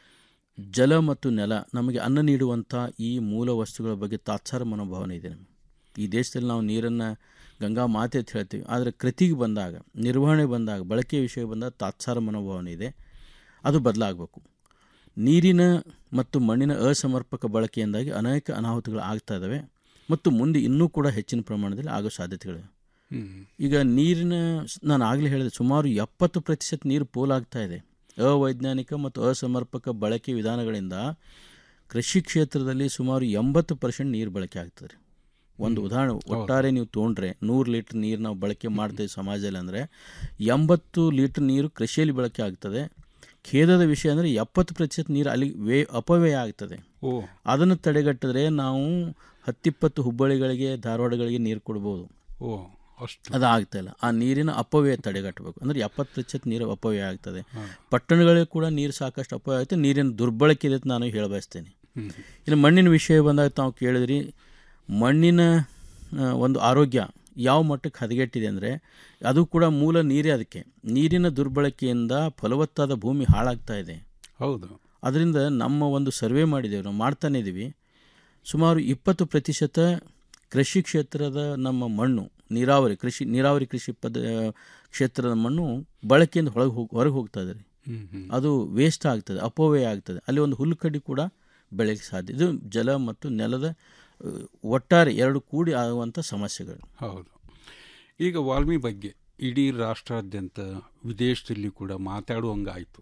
ಜಲ ಮತ್ತು ನೆಲ ನಮಗೆ ಅನ್ನ ನೀಡುವಂಥ ಈ ಮೂಲ ವಸ್ತುಗಳ ಬಗ್ಗೆ ತಾತ್ಸಾರ ಮನೋಭಾವನೆ ಇದೆ ನಮಗೆ ಈ ದೇಶದಲ್ಲಿ ನಾವು ನೀರನ್ನು ಗಂಗಾ ಮಾತೆ ಅಂತ ಹೇಳ್ತೀವಿ ಆದರೆ ಕೃತಿಗೆ ಬಂದಾಗ ನಿರ್ವಹಣೆ ಬಂದಾಗ ಬಳಕೆ ವಿಷಯ ಬಂದಾಗ ತಾತ್ಸಾರ ಮನೋಭಾವನೆ ಇದೆ ಅದು ಬದಲಾಗಬೇಕು ನೀರಿನ ಮತ್ತು ಮಣ್ಣಿನ ಅಸಮರ್ಪಕ ಬಳಕೆಯಿಂದಾಗಿ ಅನೇಕ ಅನಾಹುತಗಳು ಆಗ್ತಾ ಇದ್ದಾವೆ ಮತ್ತು ಮುಂದೆ ಇನ್ನೂ ಕೂಡ ಹೆಚ್ಚಿನ ಪ್ರಮಾಣದಲ್ಲಿ ಆಗೋ ಸಾಧ್ಯತೆಗಳಿವೆ ಈಗ ನೀರಿನ ನಾನು ಆಗಲೇ ಹೇಳಿದೆ ಸುಮಾರು ಎಪ್ಪತ್ತು ಪ್ರತಿಶತ ನೀರು ಪೋಲಾಗ್ತಾ ಇದೆ ಅವೈಜ್ಞಾನಿಕ ಮತ್ತು ಅಸಮರ್ಪಕ ಬಳಕೆ ವಿಧಾನಗಳಿಂದ ಕೃಷಿ ಕ್ಷೇತ್ರದಲ್ಲಿ ಸುಮಾರು ಎಂಬತ್ತು ಪರ್ಸೆಂಟ್ ನೀರು ಬಳಕೆ ಆಗ್ತದೆ ರೀ ಒಂದು ಉದಾಹರಣೆ ಒಟ್ಟಾರೆ ನೀವು ತೊಗೊಂಡ್ರೆ ನೂರು ಲೀಟ್ರ್ ನೀರು ನಾವು ಬಳಕೆ ಮಾಡ್ತೇವೆ ಸಮಾಜದಲ್ಲಿ ಅಂದರೆ ಎಂಬತ್ತು ಲೀಟ್ರ್ ನೀರು ಕೃಷಿಯಲ್ಲಿ ಬಳಕೆ ಆಗ್ತದೆ ಖೇದದ ವಿಷಯ ಅಂದರೆ ಎಪ್ಪತ್ತು ಪ್ರತಿಶತ ನೀರು ಅಲ್ಲಿ ವೇ ಅಪವ್ಯಯ ಆಗ್ತದೆ ಓ ಅದನ್ನು ತಡೆಗಟ್ಟಿದ್ರೆ ನಾವು ಹತ್ತಿಪ್ಪತ್ತು ಹುಬ್ಬಳ್ಳಿಗಳಿಗೆ ಧಾರವಾಡಗಳಿಗೆ ನೀರು ಕೊಡ್ಬೋದು ಓ ಅಷ್ಟು ಅದು ಆಗ್ತಾ ಇಲ್ಲ ಆ ನೀರಿನ ಅಪವ್ಯಯ ತಡೆಗಟ್ಟಬೇಕು ಅಂದರೆ ಎಪ್ಪತ್ತು ಪ್ರತಿಶತ ನೀರು ಅಪವ್ಯಯ ಆಗ್ತದೆ ಪಟ್ಟಣಗಳಿಗೆ ಕೂಡ ನೀರು ಸಾಕಷ್ಟು ಅಪವ್ಯಯ ಆಗುತ್ತೆ ನೀರಿನ ದುರ್ಬಳಕೆ ಇದೆ ಅಂತ ನಾನು ಹೇಳ ಬಯಸ್ತೇನೆ ಹ್ಮ್. ಇನ್ನು ಮಣ್ಣಿನ ವಿಷಯ ಬಂದಾಗ ತಾವು ಕೇಳಿದ್ರಿ ಮಣ್ಣಿನ ಆ, ಒಂದು ಆರೋಗ್ಯ ಯಾವ ಮಟ್ಟಕ್ಕೆ ಹದಗೆಟ್ಟಿದೆ ಅಂದರೆ ಅದು ಕೂಡ ಮೂಲ ನೀರೇ ಅದಕ್ಕೆ ನೀರಿನ ದುರ್ಬಳಕೆಯಿಂದ ಫಲವತ್ತಾದ ಭೂಮಿ ಹಾಳಾಗ್ತಾ ಇದೆ ಹೌದು ಅದರಿಂದ ನಮ್ಮ ಒಂದು ಸರ್ವೆ ಮಾಡಿದ್ದೇವೆ ನಾವು ಮಾಡ್ತಾನೆ ಇದ್ದೀವಿ ಸುಮಾರು ಇಪ್ಪತ್ತು ಪ್ರತಿಶತ ಕೃಷಿ ಕ್ಷೇತ್ರದ ನಮ್ಮ ಮಣ್ಣು ನೀರಾವರಿ ಕೃಷಿ ನೀರಾವರಿ ಕೃಷಿ ಪದ ಕ್ಷೇತ್ರದ ಮಣ್ಣು ಬಳಕೆಯಿಂದ ಹೊರಗೆ ಹೋಗಿ ಹೊರಗೆ ಹೋಗ್ತಾ ಇದೆ ರೀ ಹ್ಮ್, ಹ್ಮ್. ಅದು ವೇಸ್ಟ್ ಆಗ್ತದೆ ಅಪವ್ಯಯ ಆಗ್ತದೆ ಅಲ್ಲಿ ಒಂದು ಹುಲ್ಲುಕಡ್ಡಿ ಕೂಡ ಬೆಳೆಯಲಿಕ್ಕೆ ಸಾಧ್ಯ ಇದು ಜಲ ಮತ್ತು ನೆಲದ ಅಹ್, ಒಟ್ಟಾರೆ ಎರಡು ಕೂಡಿ ಆಗುವಂಥ ಸಮಸ್ಯೆಗಳು ಹೌದು ಈಗ ವಾಲ್ಮಿ ಬಗ್ಗೆ ಇಡೀ ರಾಷ್ಟ್ರಾದ್ಯಂತ ವಿದೇಶದಲ್ಲಿ ಕೂಡ ಮಾತಾಡುವಂಗಾಯಿತು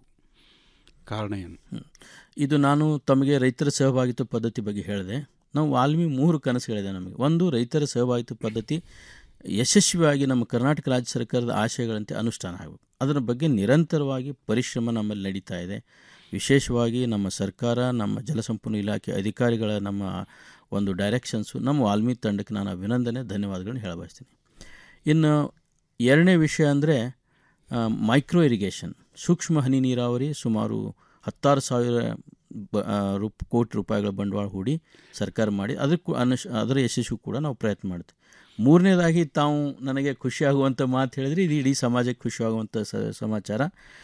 ಕಾರಣ ಏನು ಇದು ನಾನು ತಮಗೆ ರೈತರ ಸಹಭಾಗಿತ್ವ ಪದ್ಧತಿ ಬಗ್ಗೆ ಹೇಳಿದೆ ನಾವು ವಾಲ್ಮಿ ಮೂರು ಕನಸುಗಳಿದೆ ನಮಗೆ ಒಂದು ರೈತರ ಸಹಭಾಗಿತ್ವ ಪದ್ಧತಿ ಯಶಸ್ವಿಯಾಗಿ ನಮ್ಮ ಕರ್ನಾಟಕ ರಾಜ್ಯ ಸರ್ಕಾರದ ಆಶಯಗಳಂತೆ ಅನುಷ್ಠಾನ ಆಗಬೇಕು ಅದರ ಬಗ್ಗೆ ನಿರಂತರವಾಗಿ ಪರಿಶ್ರಮ ನಮ್ಮಲ್ಲಿ ನಡೀತಾ ಇದೆ ವಿಶೇಷವಾಗಿ ನಮ್ಮ ಸರ್ಕಾರ ನಮ್ಮ ಜಲಸಂಪನ್ಮೂಲ ಇಲಾಖೆ ಅಧಿಕಾರಿಗಳ ನಮ್ಮ ಒಂದು ಡೈರೆಕ್ಷನ್ಸು ನಮ್ಮ ವಾಲ್ಮಿ ತಂಡಕ್ಕೆ ನಾನು ಅಭಿನಂದನೆ ಧನ್ಯವಾದಗಳನ್ನ ಹೇಳಬಯಸ್ತೀನಿ ಇನ್ನು ಎರಡನೇ ವಿಷಯ ಅಂದರೆ ಮೈಕ್ರೋ ಇರಿಗೇಷನ್ ಸೂಕ್ಷ್ಮ ಹನಿ ನೀರಾವರಿ ಸುಮಾರು ಹತ್ತಾರು ಸಾವಿರ ಬ ಆ, ರೂಪ್ ಕೋಟಿ ರೂಪಾಯಿಗಳ ಬಂಡವಾಳ ಹೂಡಿ ಸರ್ಕಾರ ಮಾಡಿ ಅದಕ್ಕೂ ಅನುಶ್ ಅದರ ಯಶಸ್ಸು ಕೂಡ ನಾವು ಪ್ರಯತ್ನ ಮಾಡ್ತೀವಿ ಮೂರನೇದಾಗಿ ತಾವು ನನಗೆ ಖುಷಿಯಾಗುವಂಥ ಮಾತು ಹೇಳಿದರೆ ಇದು ಇಡೀ ಸಮಾಜಕ್ಕೆ ಖುಷಿಯಾಗುವಂಥ ಸ ಸಮಾಚಾರ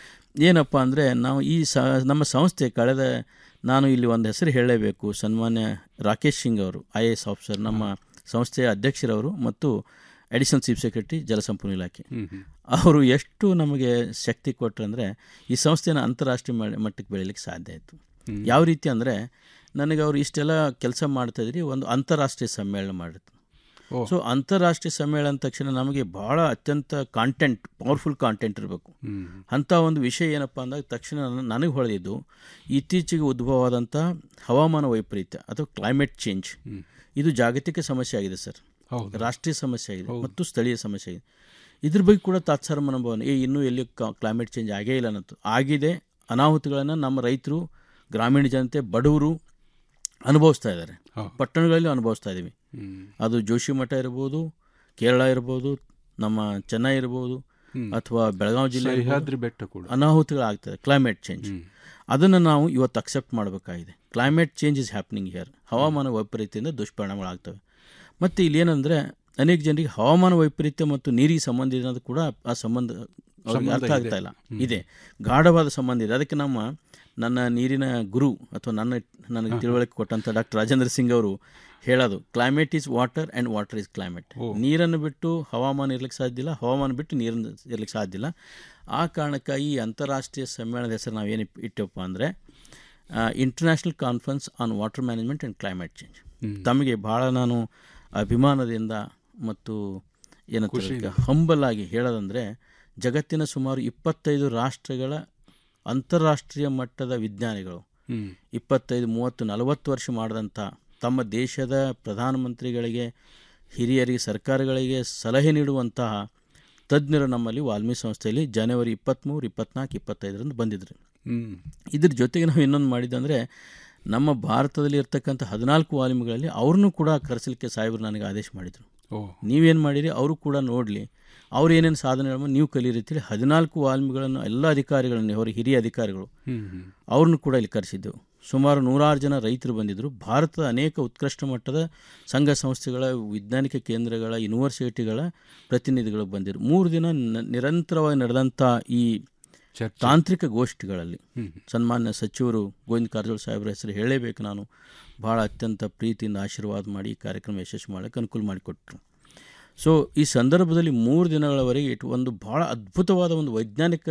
ಏನಪ್ಪ ಅಂದರೆ ನಾವು ಈ ಸ ನಮ್ಮ ಸಂಸ್ಥೆ ಕಳೆದ ನಾನು ಇಲ್ಲಿ ಒಂದು ಹೆಸರು ಹೇಳಲೇಬೇಕು ಸನ್ಮಾನ್ಯ ರಾಕೇಶ್ ಸಿಂಗ್ ಅವರು ಐ ಎ ಎಸ್ ಆಫೀಸರ್ ನಮ್ಮ ಸಂಸ್ಥೆಯ ಅಧ್ಯಕ್ಷರವರು ಮತ್ತು ಅಡಿಷನಲ್ ಚೀಫ್ ಸೆಕ್ರೆಟರಿ ಜಲಸಂಪನ್ಮೂಲ ಇಲಾಖೆ ಅವರು ಎಷ್ಟು ನಮಗೆ ಶಕ್ತಿ ಕೊಟ್ಟರು ಅಂದರೆ ಈ ಸಂಸ್ಥೆನ ಅಂತಾರಾಷ್ಟ್ರೀಯ ಮ- ಮಟ್ಟಕ್ಕೆ ಬೆಳೀಲಿಕ್ಕೆ ಸಾಧ್ಯ ಆಯಿತು ಯಾವ ರೀತಿ ಅಂದರೆ ನನಗೆ ಅವರು ಇಷ್ಟೆಲ್ಲ ಕೆಲಸ ಮಾಡ್ತಾಯಿದ್ರಿ ಒಂದು ಅಂತಾರಾಷ್ಟ್ರೀಯ ಸಮ್ಮೇಳನ ಮಾಡಿತ್ತು ಸೊ ಅಂತಾರಾಷ್ಟ್ರೀಯ ಸಮ್ಮೇಳನ ಅಂದ ತಕ್ಷಣ ನಮಗೆ ಭಾಳ ಅತ್ಯಂತ ಕಾಂಟೆಂಟ್ ಪವರ್ಫುಲ್ ಕಾಂಟೆಂಟ್ ಇರಬೇಕು ಅಂಥ ಒಂದು ವಿಷಯ ಏನಪ್ಪ ಅಂದಾಗ ತಕ್ಷಣ ನನ್ನ- ನನಗೆ ಹೊಳೆದಿದ್ದು ಇತ್ತೀಚೆಗೆ ಉದ್ಭವವಾದಂಥ ಹವಾಮಾನ ವೈಪರೀತ್ಯ ಅಥವಾ ಕ್ಲೈಮೇಟ್ ಚೇಂಜ್ ಇದು ಜಾಗತಿಕ ಸಮಸ್ಯೆ ಆಗಿದೆ ಸರ್ ರಾಷ್ಟ್ರೀಯ ಸಮಸ್ಯೆ ಆಗಿದೆ ಮತ್ತು ಸ್ಥಳೀಯ ಸಮಸ್ಯೆ ಆಗಿದೆ ಇದ್ರ ಬಗ್ಗೆ ಕೂಡ ತಾತ್ಸಾರ ಮನೋಭಾವನೆ ಏ ಇನ್ನೂ ಎಲ್ಲಿ ಕ್ಲೈಮೇಟ್ ಚೇಂಜ್ ಆಗೇ ಇಲ್ಲ ಅನ್ನೋದು ಆಗಿದೆ ಅನಾಹುತಗಳನ್ನು ನಮ್ಮ ರೈತರು ಗ್ರಾಮೀಣ ಜನತೆ ಬಡವರು ಅನುಭವಿಸ್ತಾ ಇದ್ದಾರೆ ಪಟ್ಟಣಗಳಲ್ಲಿ ಅನುಭವಿಸ್ತಾ ಇದ್ದೀವಿ ಅದು ಜೋಶಿ ಮಠ ಇರ್ಬೋದು ಕೇರಳ ಇರ್ಬೋದು ನಮ್ಮ ಚೆನ್ನೈ ಇರ್ಬೋದು ಅಥವಾ ಬೆಳಗಾವಿ ಜಿಲ್ಲೆ ಇರ್ಬೋದು. ಸಹ್ಯಾದ್ರಿ ಬೆಟ್ಟ ಕೂಡ. ಅನಾಹುತಗಳಾಗ್ತದೆ ಕ್ಲೈಮೇಟ್ ಚೇಂಜ್ ಅದನ್ನು ನಾವು ಇವತ್ತು ಅಕ್ಸೆಪ್ಟ್ ಮಾಡಬೇಕಾಗಿದೆ climate change is happening here ಹವಾಮಾನ ವೈಪರೀತ್ಯದಿಂದ ದುಷ್ಪರಿಣಾಮಗಳಾಗ್ತವೆ ಮತ್ತು ಇಲ್ಲಿ ಏನಂದರೆ ಅನೇಕ ಜನರಿಗೆ ಹವಾಮಾನ ವೈಪರೀತ್ಯ ಮತ್ತು ನೀರಿಗೆ ಸಂಬಂಧ ಇದೆ ಅನ್ನೋದು ಕೂಡ ಆ ಸಂಬಂಧ ಅವ್ರಿಗೆ ಸಂಬಂಧ ಅರ್ಥ ಇದೆ. ಆಗ್ತಾ ಇಲ್ಲ ಹ್ಮ್. ಇದೆ ಗಾಢವಾದ ಸಂಬಂಧ ಇದೆ ಅದಕ್ಕೆ ನಮ್ಮ ನನ್ನ ನೀರಿನ ಗುರು ಅಥವಾ ನನ್ನ ನನಗೆ ತಿಳುವಳಿಕೆ ಕೊಟ್ಟಂಥ ಡಾಕ್ಟರ್ ರಾಜೇಂದ್ರ ಸಿಂಗ್ ಅವರು ಹೇಳೋದು climate is water and water is climate ನೀರನ್ನು ಬಿಟ್ಟು ಹವಾಮಾನ ಇರ್ಲಿಕ್ಕೆ ಸಾಧ್ಯ ಇಲ್ಲ ಹವಾಮಾನ ಬಿಟ್ಟು ನೀರನ್ನು ಇರ್ಲಿಕ್ಕೆ ಸಾಧ್ಯ ಇಲ್ಲ ಆ ಕಾರಣಕ್ಕಾಗಿ ಈ ಅಂತಾರಾಷ್ಟ್ರೀಯ ಸಮ್ಮೇಳನದ ಹೆಸರು ನಾವೇನು ಇಟ್ಟಪ್ಪ ಅಂದರೆ international conference on water management and climate change ತಮಗೆ ಭಾಳ ನಾನು ಅಭಿಮಾನದಿಂದ ಮತ್ತು ಏನಂತ ಖುಷಿಯಿಂದ. ಹಂಬಲ್ ಆಗಿ ಹೇಳೋದಂದರೆ ಜಗತ್ತಿನ ಸುಮಾರು ಇಪ್ಪತ್ತೈದು ರಾಷ್ಟ್ರಗಳ ಅಂತಾರಾಷ್ಟ್ರೀಯ ಮಟ್ಟದ ವಿಜ್ಞಾನಿಗಳು ಹ್ಮ್. ಇಪ್ಪತ್ತೈದು ಮೂವತ್ತು ನಲವತ್ತು ವರ್ಷ ಮಾಡಿದಂಥ ತಮ್ಮ ದೇಶದ ಪ್ರಧಾನಮಂತ್ರಿಗಳಿಗೆ ಹಿರಿಯರಿಗೆ ಸರ್ಕಾರಗಳಿಗೆ ಸಲಹೆ ನೀಡುವಂತಹ ತಜ್ಞರು ನಮ್ಮಲ್ಲಿ ವಾಲ್ಮೀಕಿ ಸಂಸ್ಥೆಯಲ್ಲಿ ಜನವರಿ ಇಪ್ಪತ್ತ್ಮೂರು ಇಪ್ಪತ್ನಾಲ್ಕು ಇಪ್ಪತ್ತೈದರಂದು ಬಂದಿದ್ದರು ಹ್ಮ್. ಇದ್ರ ಜೊತೆಗೆ ನಾವು ಇನ್ನೊಂದು ಮಾಡಿದ್ದಂದರೆ ನಮ್ಮ ಭಾರತದಲ್ಲಿ ಇರ್ತಕ್ಕಂಥ ಹದಿನಾಲ್ಕು ವಾಲ್ಮಿಗಳಲ್ಲಿ ಅವ್ರನ್ನೂ ಕೂಡ ಕರೆಸಲಿಕ್ಕೆ ಸಾಹೇಬರು ನನಗೆ ಆದೇಶ ಮಾಡಿದರು ಓ. ನೀವೇನು ಮಾಡಿರಿ ಅವರು ಕೂಡ ನೋಡಲಿ ಅವ್ರು ಏನೇನು ಸಾಧನೆ ನೀವು ಕಲೀರಿ ಅಂತೇಳಿ ಹದಿನಾಲ್ಕು ವಾಲ್ಮಿಗಳನ್ನು ಎಲ್ಲ ಅಧಿಕಾರಿಗಳನ್ನು ಅವರ ಹಿರಿಯ ಅಧಿಕಾರಿಗಳು ಹ್ಮ್, ಹ್ಮ್. ಅವ್ರನ್ನು ಕೂಡ ಇಲ್ಲಿ ಕರೆಸಿದ್ದೆವು ಸುಮಾರು ನೂರಾರು ಜನ ರೈತರು ಬಂದಿದ್ದರು ಭಾರತದ ಅನೇಕ ಉತ್ಕೃಷ್ಟ ಮಟ್ಟದ ಸಂಘ ಸಂಸ್ಥೆಗಳ ವೈಜ್ಞಾನಿಕ ಕೇಂದ್ರಗಳ ಯೂನಿವರ್ಸಿಟಿಗಳ ಪ್ರತಿನಿಧಿಗಳು ಬಂದಿದ್ದರು ಮೂರು ದಿನ ನ- ನಿರಂತರವಾಗಿ ನಡೆದಂಥ ಈ ತಾಂತ್ರಿಕ ಗೋಷ್ಠಿಗಳಲ್ಲಿ ಸನ್ಮಾನ್ಯ ಸಚಿವರು ಗೋವಿಂದ ಕಾರಜೋಳ ಸಾಹೇಬ್ರ ಹೆಸರು ಹೇಳಲೇಬೇಕು ನಾನು ಭಾಳ ಅತ್ಯಂತ ಪ್ರೀತಿಯಿಂದ ಆಶೀರ್ವಾದ ಮಾಡಿ ಈ ಕಾರ್ಯಕ್ರಮ ಯಶಸ್ವಿ ಮಾಡೋಕ್ಕೆ ಅನುಕೂಲ ಮಾಡಿಕೊಟ್ರು ಸೊ ಈ ಸಂದರ್ಭದಲ್ಲಿ ಮೂರು ದಿನಗಳವರೆಗೆ ಇಟ್ಟು ಒಂದು ಭಾಳ ಅದ್ಭುತವಾದ ಒಂದು ವೈಜ್ಞಾನಿಕ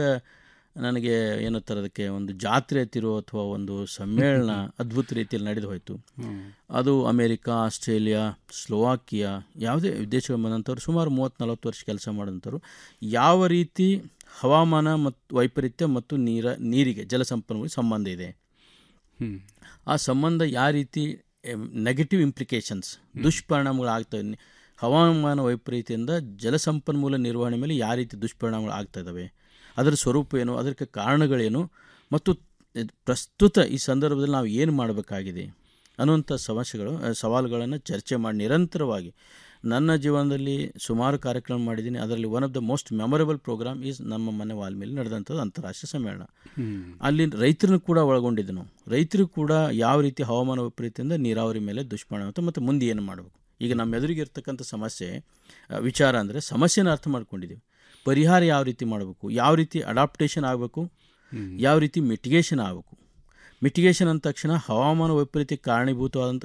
ನನಗೆ ಏನಂತಾರೆ ಅದಕ್ಕೆ ಒಂದು ಜಾತ್ರೆ ಅಂತಿರೋ ಅಥವಾ ಒಂದು ಸಮ್ಮೇಳನ ಅದ್ಭುತ ರೀತಿಯಲ್ಲಿ ನಡೆದು ಹೋಯಿತು ಅದು ಅಮೇರಿಕಾ ಆಸ್ಟ್ರೇಲಿಯಾ ಸ್ಲೋವಾಕಿಯಾ ಯಾವುದೇ ವಿದೇಶಗಳ ಬಂದಂಥವ್ರು ಸುಮಾರು ಮೂವತ್ತು ನಲವತ್ತು ವರ್ಷ ಕೆಲಸ ಮಾಡಿದಂಥವ್ರು ಯಾವ ರೀತಿ ಹವಾಮಾನ ಮತ್ತು ವೈಪರೀತ್ಯ ಮತ್ತು ನೀರ ನೀರಿಗೆ ಜಲಸಂಪನ್ಮೂಲ ಸಂಬಂಧ ಇದೆ ಹ್ಮ್. ಆ ಸಂಬಂಧ ಯಾವ ರೀತಿ ನೆಗೆಟಿವ್ ಇಂಪ್ಲಿಕೇಶನ್ಸ್ ದುಷ್ಪರಿಣಾಮಗಳಾಗ್ತವೆ ಹವಾಮಾನ ವೈಪರೀತ್ಯದಿಂದ ಜಲಸಂಪನ್ಮೂಲ ನಿರ್ವಹಣೆ ಮೇಲೆ ಯಾವ ರೀತಿ ದುಷ್ಪರಿಣಾಮಗಳು ಆಗ್ತಾ ಇದ್ದಾವೆ ಅದರ ಸ್ವರೂಪ ಏನು ಅದಕ್ಕೆ ಕಾರಣಗಳೇನು ಮತ್ತು ಪ್ರಸ್ತುತ ಈ ಸಂದರ್ಭದಲ್ಲಿ ನಾವು ಏನು ಮಾಡಬೇಕಾಗಿದೆ ಅನ್ನುವಂಥ ಸಮಸ್ಯೆಗಳು ಆ, ಸವಾಲುಗಳನ್ನು ಚರ್ಚೆ ಮಾಡಿ ನಿರಂತರವಾಗಿ ನನ್ನ ಜೀವನದಲ್ಲಿ ಸುಮಾರು ಕಾರ್ಯಕ್ರಮ ಮಾಡಿದ್ದೀನಿ ಅದರಲ್ಲಿ one of the most memorable programme is ನಮ್ಮ ಮನೆ ವಾಲ್ಮೇಲೆ ನಡೆದಂಥದ್ದು ಅಂತಾರಾಷ್ಟ್ರೀಯ ಸಮ್ಮೇಳನ ಹ್ಮ್. ಅಲ್ಲಿ ರೈತರನ್ನು ಕೂಡ ಒಳಗೊಂಡಿದ್ದು ನಾವು ರೈತರು ಕೂಡ ಯಾವ ರೀತಿ ಹವಾಮಾನ ವೈಪರೀತ್ಯದಿಂದ ನೀರಾವರಿ ಮೇಲೆ ದುಷ್ಪರಿಣಾಮ ಆಗುತ್ತೆ ಮತ್ತು ಮುಂದೆ ಏನು ಮಾಡಬೇಕು ಈಗ ನಮ್ಮ ಎದುರಿಗೆ ಇರ್ತಕ್ಕಂಥ ಸಮಸ್ಯೆ ಆ, ವಿಚಾರ ಅಂದರೆ ಸಮಸ್ಯೆನ ಅರ್ಥ ಮಾಡ್ಕೊಂಡಿದ್ದೀವಿ ಪರಿಹಾರ ಯಾವ ರೀತಿ ಮಾಡಬೇಕು ಯಾವ ರೀತಿ ಅಡಾಪ್ಟೇಷನ್ ಆಗಬೇಕು ಯಾವ ರೀತಿ ಮಿಟಿಗೇಷನ್ ಆಗಬೇಕು ಮಿಟಿಗೇಷನ್ ಅಂದ ತಕ್ಷಣ ಹವಾಮಾನ ವೈಪರೀತ್ಯಕ್ಕೆ ಕಾರಣೀಭೂತವಾದಂಥ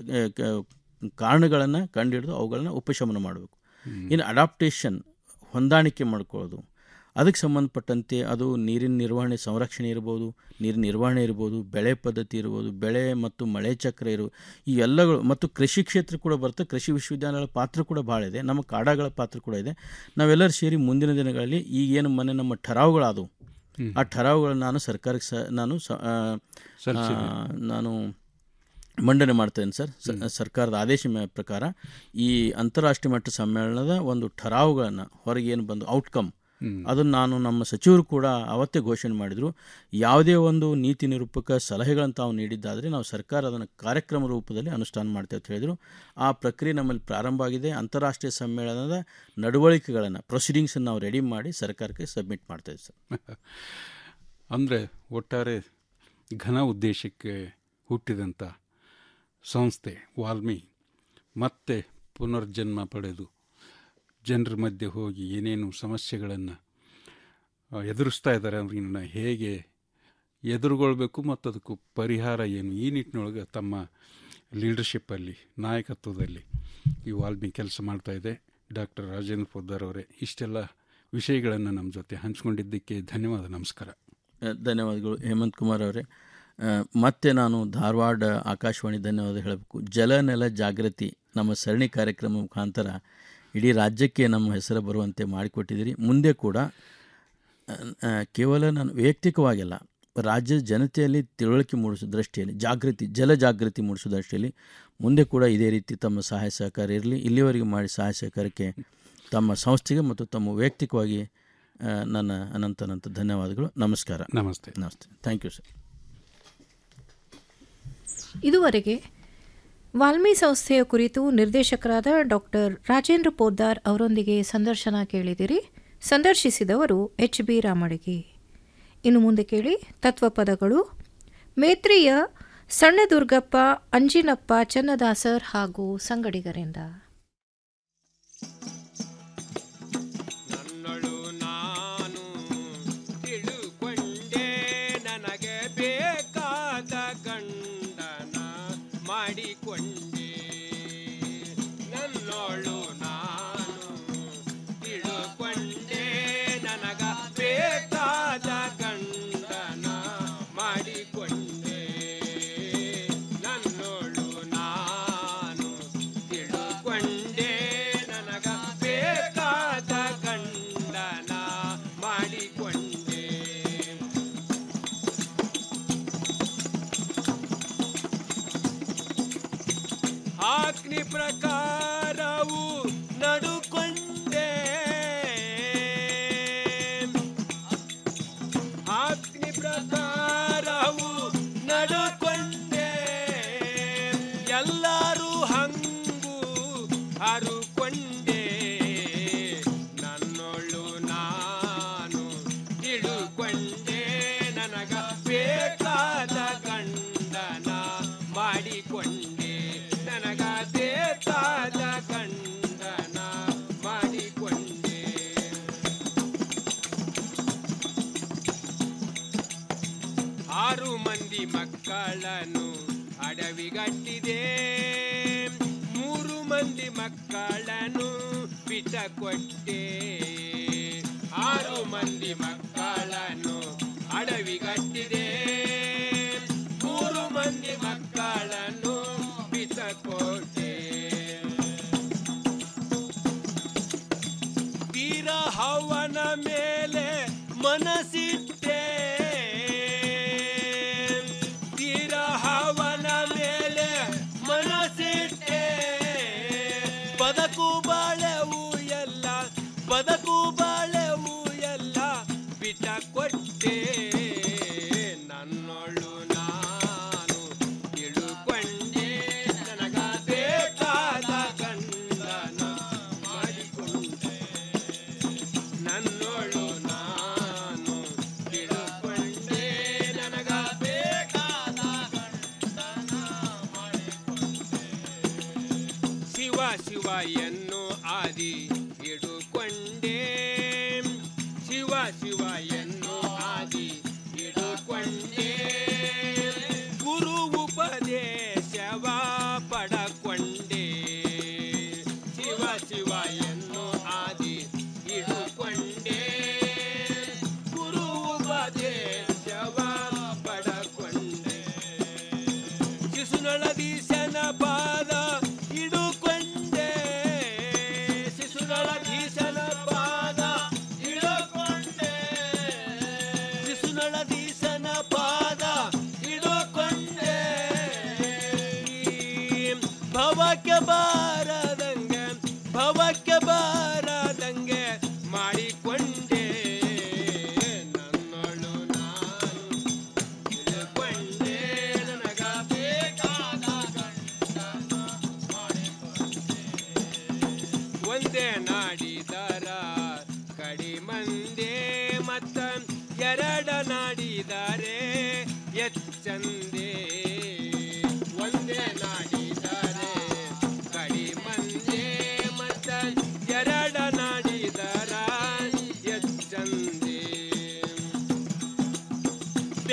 ಕಾರಣಗಳನ್ನು ಕಂಡುಹಿಡಿದು ಅವುಗಳನ್ನ ಉಪಶಮನ ಮಾಡಬೇಕು ಇನ್ನು ಅಡಾಪ್ಟೇಷನ್ ಹೊಂದಾಣಿಕೆ ಮಾಡ್ಕೊಳ್ಳೋದು ಅದಕ್ಕೆ ಸಂಬಂಧಪಟ್ಟಂತೆ ಅದು ನೀರಿನ ನಿರ್ವಹಣೆ ಸಂರಕ್ಷಣೆ ಇರ್ಬೋದು ನೀರಿನ ನಿರ್ವಹಣೆ ಇರ್ಬೋದು ಬೆಳೆ ಪದ್ಧತಿ ಇರ್ಬೋದು ಬೆಳೆ ಮತ್ತು ಮಳೆ ಚಕ್ರ ಇರು ಈ ಎಲ್ಲಗಳು ಮತ್ತು ಕೃಷಿ ಕ್ಷೇತ್ರ ಕೂಡ ಬರುತ್ತೆ ಕೃಷಿ ವಿಶ್ವವಿದ್ಯಾಲಯಗಳ ಪಾತ್ರ ಕೂಡ ಭಾಳ ಇದೆ ನಮ್ಮ ಕಾಡಾಗಳ ಪಾತ್ರ ಕೂಡ ಇದೆ ನಾವೆಲ್ಲರೂ ಸೇರಿ ಮುಂದಿನ ದಿನಗಳಲ್ಲಿ ಈಗೇನು ಮೊನ್ನೆ ನಮ್ಮ ಠರಾವುಗಳಾದವು ಆ ಠರಾವುಗಳನ್ನ ನಾನು ಸರ್ಕಾರಕ್ಕೆ ಸ ನಾನು ಸ- ಆ, ಸಲ್ಲಿಸಿದ್ದೀರಿ. ಆ, ನಾನು ಮಂಡನೆ ಮಾಡ್ತೇನೆ ಸರ್ ಸ- ಸರ್ಕಾರದ ಆದೇಶ ಮೇ- ಪ್ರಕಾರ ಈ ಅಂತಾರಾಷ್ಟ್ರೀಯ ಮಟ್ಟ ಸಮ್ಮೇಳನದ ಒಂದು ಠರಾವುಗಳನ್ನು ಹೊರಗೆ ಏನು ಬಂದು ಔಟ್ಕಮ್ ಹ್ಮ್. ಅದನ್ನು ನಾನು ನಮ್ಮ ಸಚಿವರು ಕೂಡ ಅವತ್ತೇ ಘೋಷಣೆ ಮಾಡಿದರು ಯಾವುದೇ ಒಂದು ನೀತಿ ನಿರೂಪಕ ಸಲಹೆಗಳನ್ನು ತಾವು ನೀಡಿದ್ದಾದರೆ ನಾವು ಸರ್ಕಾರ ಅದನ್ನು ಕಾರ್ಯಕ್ರಮ ರೂಪದಲ್ಲಿ ಅನುಷ್ಠಾನ ಮಾಡ್ತೇವೆ ಅಂತ ಹೇಳಿದರು ಆ ಪ್ರಕ್ರಿಯೆ ನಮ್ಮಲ್ಲಿ ಪ್ರಾರಂಭ ಆಗಿದೆ ಅಂತಾರಾಷ್ಟ್ರೀಯ ಸಮ್ಮೇಳನದ ನಡವಳಿಕೆಗಳನ್ನು ಪ್ರೊಸೀಡಿಂಗ್ಸನ್ನು ನಾವು ರೆಡಿ ಮಾಡಿ ಸರ್ಕಾರಕ್ಕೆ ಸಬ್ಮಿಟ್ ಮಾಡ್ತೇವೆ ಸರ್ ಅಂದರೆ ಒಟ್ಟಾರೆ ಘನ ಉದ್ದೇಶಕ್ಕೆ ಹುಟ್ಟಿದಂಥ ಸಂಸ್ಥೆ ವಾಲ್ಮಿ ಮತ್ತೆ ಪುನರ್ಜನ್ಮ ಪಡೆದು ಜನರ ಮಧ್ಯೆ ಹೋಗಿ ಏನೇನು ಸಮಸ್ಯೆಗಳನ್ನು ಎದುರಿಸ್ತಾ ಇದ್ದಾರೆ ಅವ್ರನ್ನ ಹೇಗೆ ಎದುರುಗೊಳ್ಬೇಕು ಮತ್ತು ಅದಕ್ಕೂ ಪರಿಹಾರ ಏನು ಈ ನಿಟ್ಟಿನೊಳಗೆ ತಮ್ಮ ಲೀಡರ್ಶಿಪ್ಪಲ್ಲಿ ನಾಯಕತ್ವದಲ್ಲಿ ಈ ವಾಲ್ಮಿ ಕೆಲಸ ಮಾಡ್ತಾ ಇದೆ ಡಾಕ್ಟರ್ ರಾಜೇಂದ್ರ ಪೊದ್ದಾರ್ ಅವರೇ ಇಷ್ಟೆಲ್ಲ ವಿಷಯಗಳನ್ನು ನಮ್ಮ ಜೊತೆ ಹಂಚ್ಕೊಂಡಿದ್ದಕ್ಕೆ ಧನ್ಯವಾದ ನಮಸ್ಕಾರ ಆ, ಧನ್ಯವಾದಗಳು ಹೇಮಂತ್ ಕುಮಾರ್ ಅವರೇ ಆ, ಮತ್ತೆ ನಾನು ಧಾರವಾಡ ಆಕಾಶವಾಣಿ ಧನ್ಯವಾದ ಹೇಳಬೇಕು ಜಲ ನೆಲ ಜಾಗೃತಿ ನಮ್ಮ ಸರಣಿ ಕಾರ್ಯಕ್ರಮ ಮುಖಾಂತರ ಇಡೀ ರಾಜ್ಯಕ್ಕೆ ನಮ್ಮ ಹೆಸರು ಬರುವಂತೆ ಮಾಡಿಕೊಟ್ಟಿದ್ದೀರಿ ಮುಂದೆ ಕೂಡ ಆ, ಆ, ಕೇವಲ ನಾನು ವೈಯಕ್ತಿಕವಾಗಿಲ್ಲ ರಾಜ್ಯದ ಜನತೆಯಲ್ಲಿ ತಿಳುವಳಿಕೆ ಮೂಡಿಸೋ ದೃಷ್ಟಿಯಲ್ಲಿ ಜಾಗೃತಿ ಜಲ ಜಾಗೃತಿ ಮೂಡಿಸೋ ದೃಷ್ಟಿಯಲ್ಲಿ ಮುಂದೆ ಕೂಡ ಇದೇ ರೀತಿ ತಮ್ಮ ಸಹಾಯ ಸಹಕಾರ ಇರಲಿ ಇಲ್ಲಿವರೆಗೆ ಮಾಡಿ ಸಹಾಯ ಸಹಕಾರಕ್ಕೆ ತಮ್ಮ ಸಂಸ್ಥೆಗೆ ಮತ್ತು ತಮ್ಮ ವೈಯಕ್ತಿಕವಾಗಿ ಆ, ನನ್ನ ಅನಂತ ಅನಂತ ಧನ್ಯವಾದಗಳು ನಮಸ್ಕಾರ ನಮಸ್ತೆ ನಮಸ್ತೆ ಥ್ಯಾಂಕ್ ಯು ಸರ್ ಇದುವರೆಗೆ ವಾಲ್ಮಿ ಸಂಸ್ಥೆಯ ಕುರಿತು ನಿರ್ದೇಶಕರಾದ ಡಾಕ್ಟರ್ ರಾಜೇಂದ್ರ ಪೋದ್ದಾರ್ ಅವರೊಂದಿಗೆ ಸಂದರ್ಶನ ಕೇಳಿದಿರಿ ಸಂದರ್ಶಿಸಿದವರು ಎಚ್ ಬಿ ರಾಮಡಿಗೆ ಇನ್ನು ಮುಂದೆ ಕೇಳಿ ತತ್ವಪದಗಳು ಮೇತ್ರಿಯ ಸಣ್ಣದುರ್ಗಪ್ಪ ಅಂಜಿನಪ್ಪ ಚನ್ನದಾಸರ್ ಹಾಗೂ ಸಂಗಡಿಗರಿಂದ ತಿಳುಕೊಂಡೆ ನನಗೆ ಬೇಕಾದ ಗಂಡನ ಮಾಡಿಕೊಂಡೆ ನನ್ನೋಳು ನಾನು ತಿಳುಕೊಂಡೆ ನನಗ ಬೇಕಾದ ಗಂಡನ ಮಾಡಿಕೊಂಡೆ ನನ್ನೋಳು ನಾನು ತಿಳುಕೊಂಡೆ ನನಗ ಬೇಕಾದ ಗಂಡನ ಮಾಡಿಕೊಂಡೆ ಅಗ್ನಿ ಪ್ರಕಾರವು ನಡುಕೊಂಡೆ ಅಗ್ನಿ ಪ್ರಕಾರವು ನಡುಕೊಂಡೆ ಎಲ್ಲರೂ ಹಂಗು ಹರುಕೊಂಡೆ ನನ್ನೊಳು ನಾನು ತಿಳುಕೊಂಡೆ ನನಗ ಬೇಕಾದ ಗಂಡನ ಮಾಡಿಕೊಂಡೆ ನನಗ ಬೇಕಾದ ಗಂಡನ ಮಾಡಿಕೊಂಡೆ ಆರು ಮಂದಿ ಮಕ್ಕಳನ್ನು ಅಡವಿಗಟ್ಟಿದೆ ಮೂರು ಮಂದಿ ಮಕ್ಕಳನ್ನು ಬಿಟ್ಟ ಕೊಟ್ಟೆ ಆರು ಮಂದಿ ಮಕ್ಕಳನ್ನು ಅಡವಿಗಟ್ಟಿದೆ ಮೂರು ಮಂದಿ ಮಕ್ಕಳನ್ನು ಬಿಟ್ಟ ಕೊಟ್ಟೆ ತೀರ ಹವನ ಮೇಲೆ ಮನಸ್ಸಿಟ್ಟೆ ತೀರ ಹವನ ಮೇಲೆ ಮನಸ್ಸಿಟ್ಟೆ ಬದುಕು ಬಾಳೆವು ಎಲ್ಲ ಬದುಕು ಬಾಳೆವು ಎಲ್ಲ ಬಿಟ್ಟ ಕೊಟ್ಟೆ ನನ್ನೊಳು ನಾನು ತಿಳುಕೊಂಡೆ ನನಗ ಬೇಕಾದ ಗಂಡನ ಮಾಡಿಕೊಂಡೆ ನನ್ನೊಳು ನಾನು ತಿಳುಕೊಂಡೆ ನನಗ ಬೇಕಾದ ಗಂಡನ ಮಾಡಿಕೊಂಡೆ ಶಿವ ಶಿವ ಎನ್ನು ಆದಿ ಹಿಡುಕೊಂಡೆ ಶಿವ ಶಿವ ಎನ್ನು ಆದಿ ಹಿಡುಕೊಂಡೆ ಗುರು ಉಪದೇಶವ ಪಡಕೊಂಡೆ ಶಿವ ಶಿವ ಎನ್ನು ಆದಿ ಹಿಡುಕೊಂಡೆ ಭವಕ್ಕೆ ಬಾರದಂಗೆ ಭವಕ್ಕೆ ಬಾರದಂಗೆ ಮಾಡಿಕೊಂಡೆ ನನ್ನೊಳು ನಾನು ತಿಳ್ಕೊಂಡೆ ನನಗ ಬೇಕಾದ ಗಂಡನ ಮಾಡಿಕೊಂಡೆ ಒಂದೇ ನಾಡಿದರ ಕಡಿಮಂದೆ ಮತ್ತ ಎರಡ ನಾಡಿದರೆ ಎಚ್ಚಂದ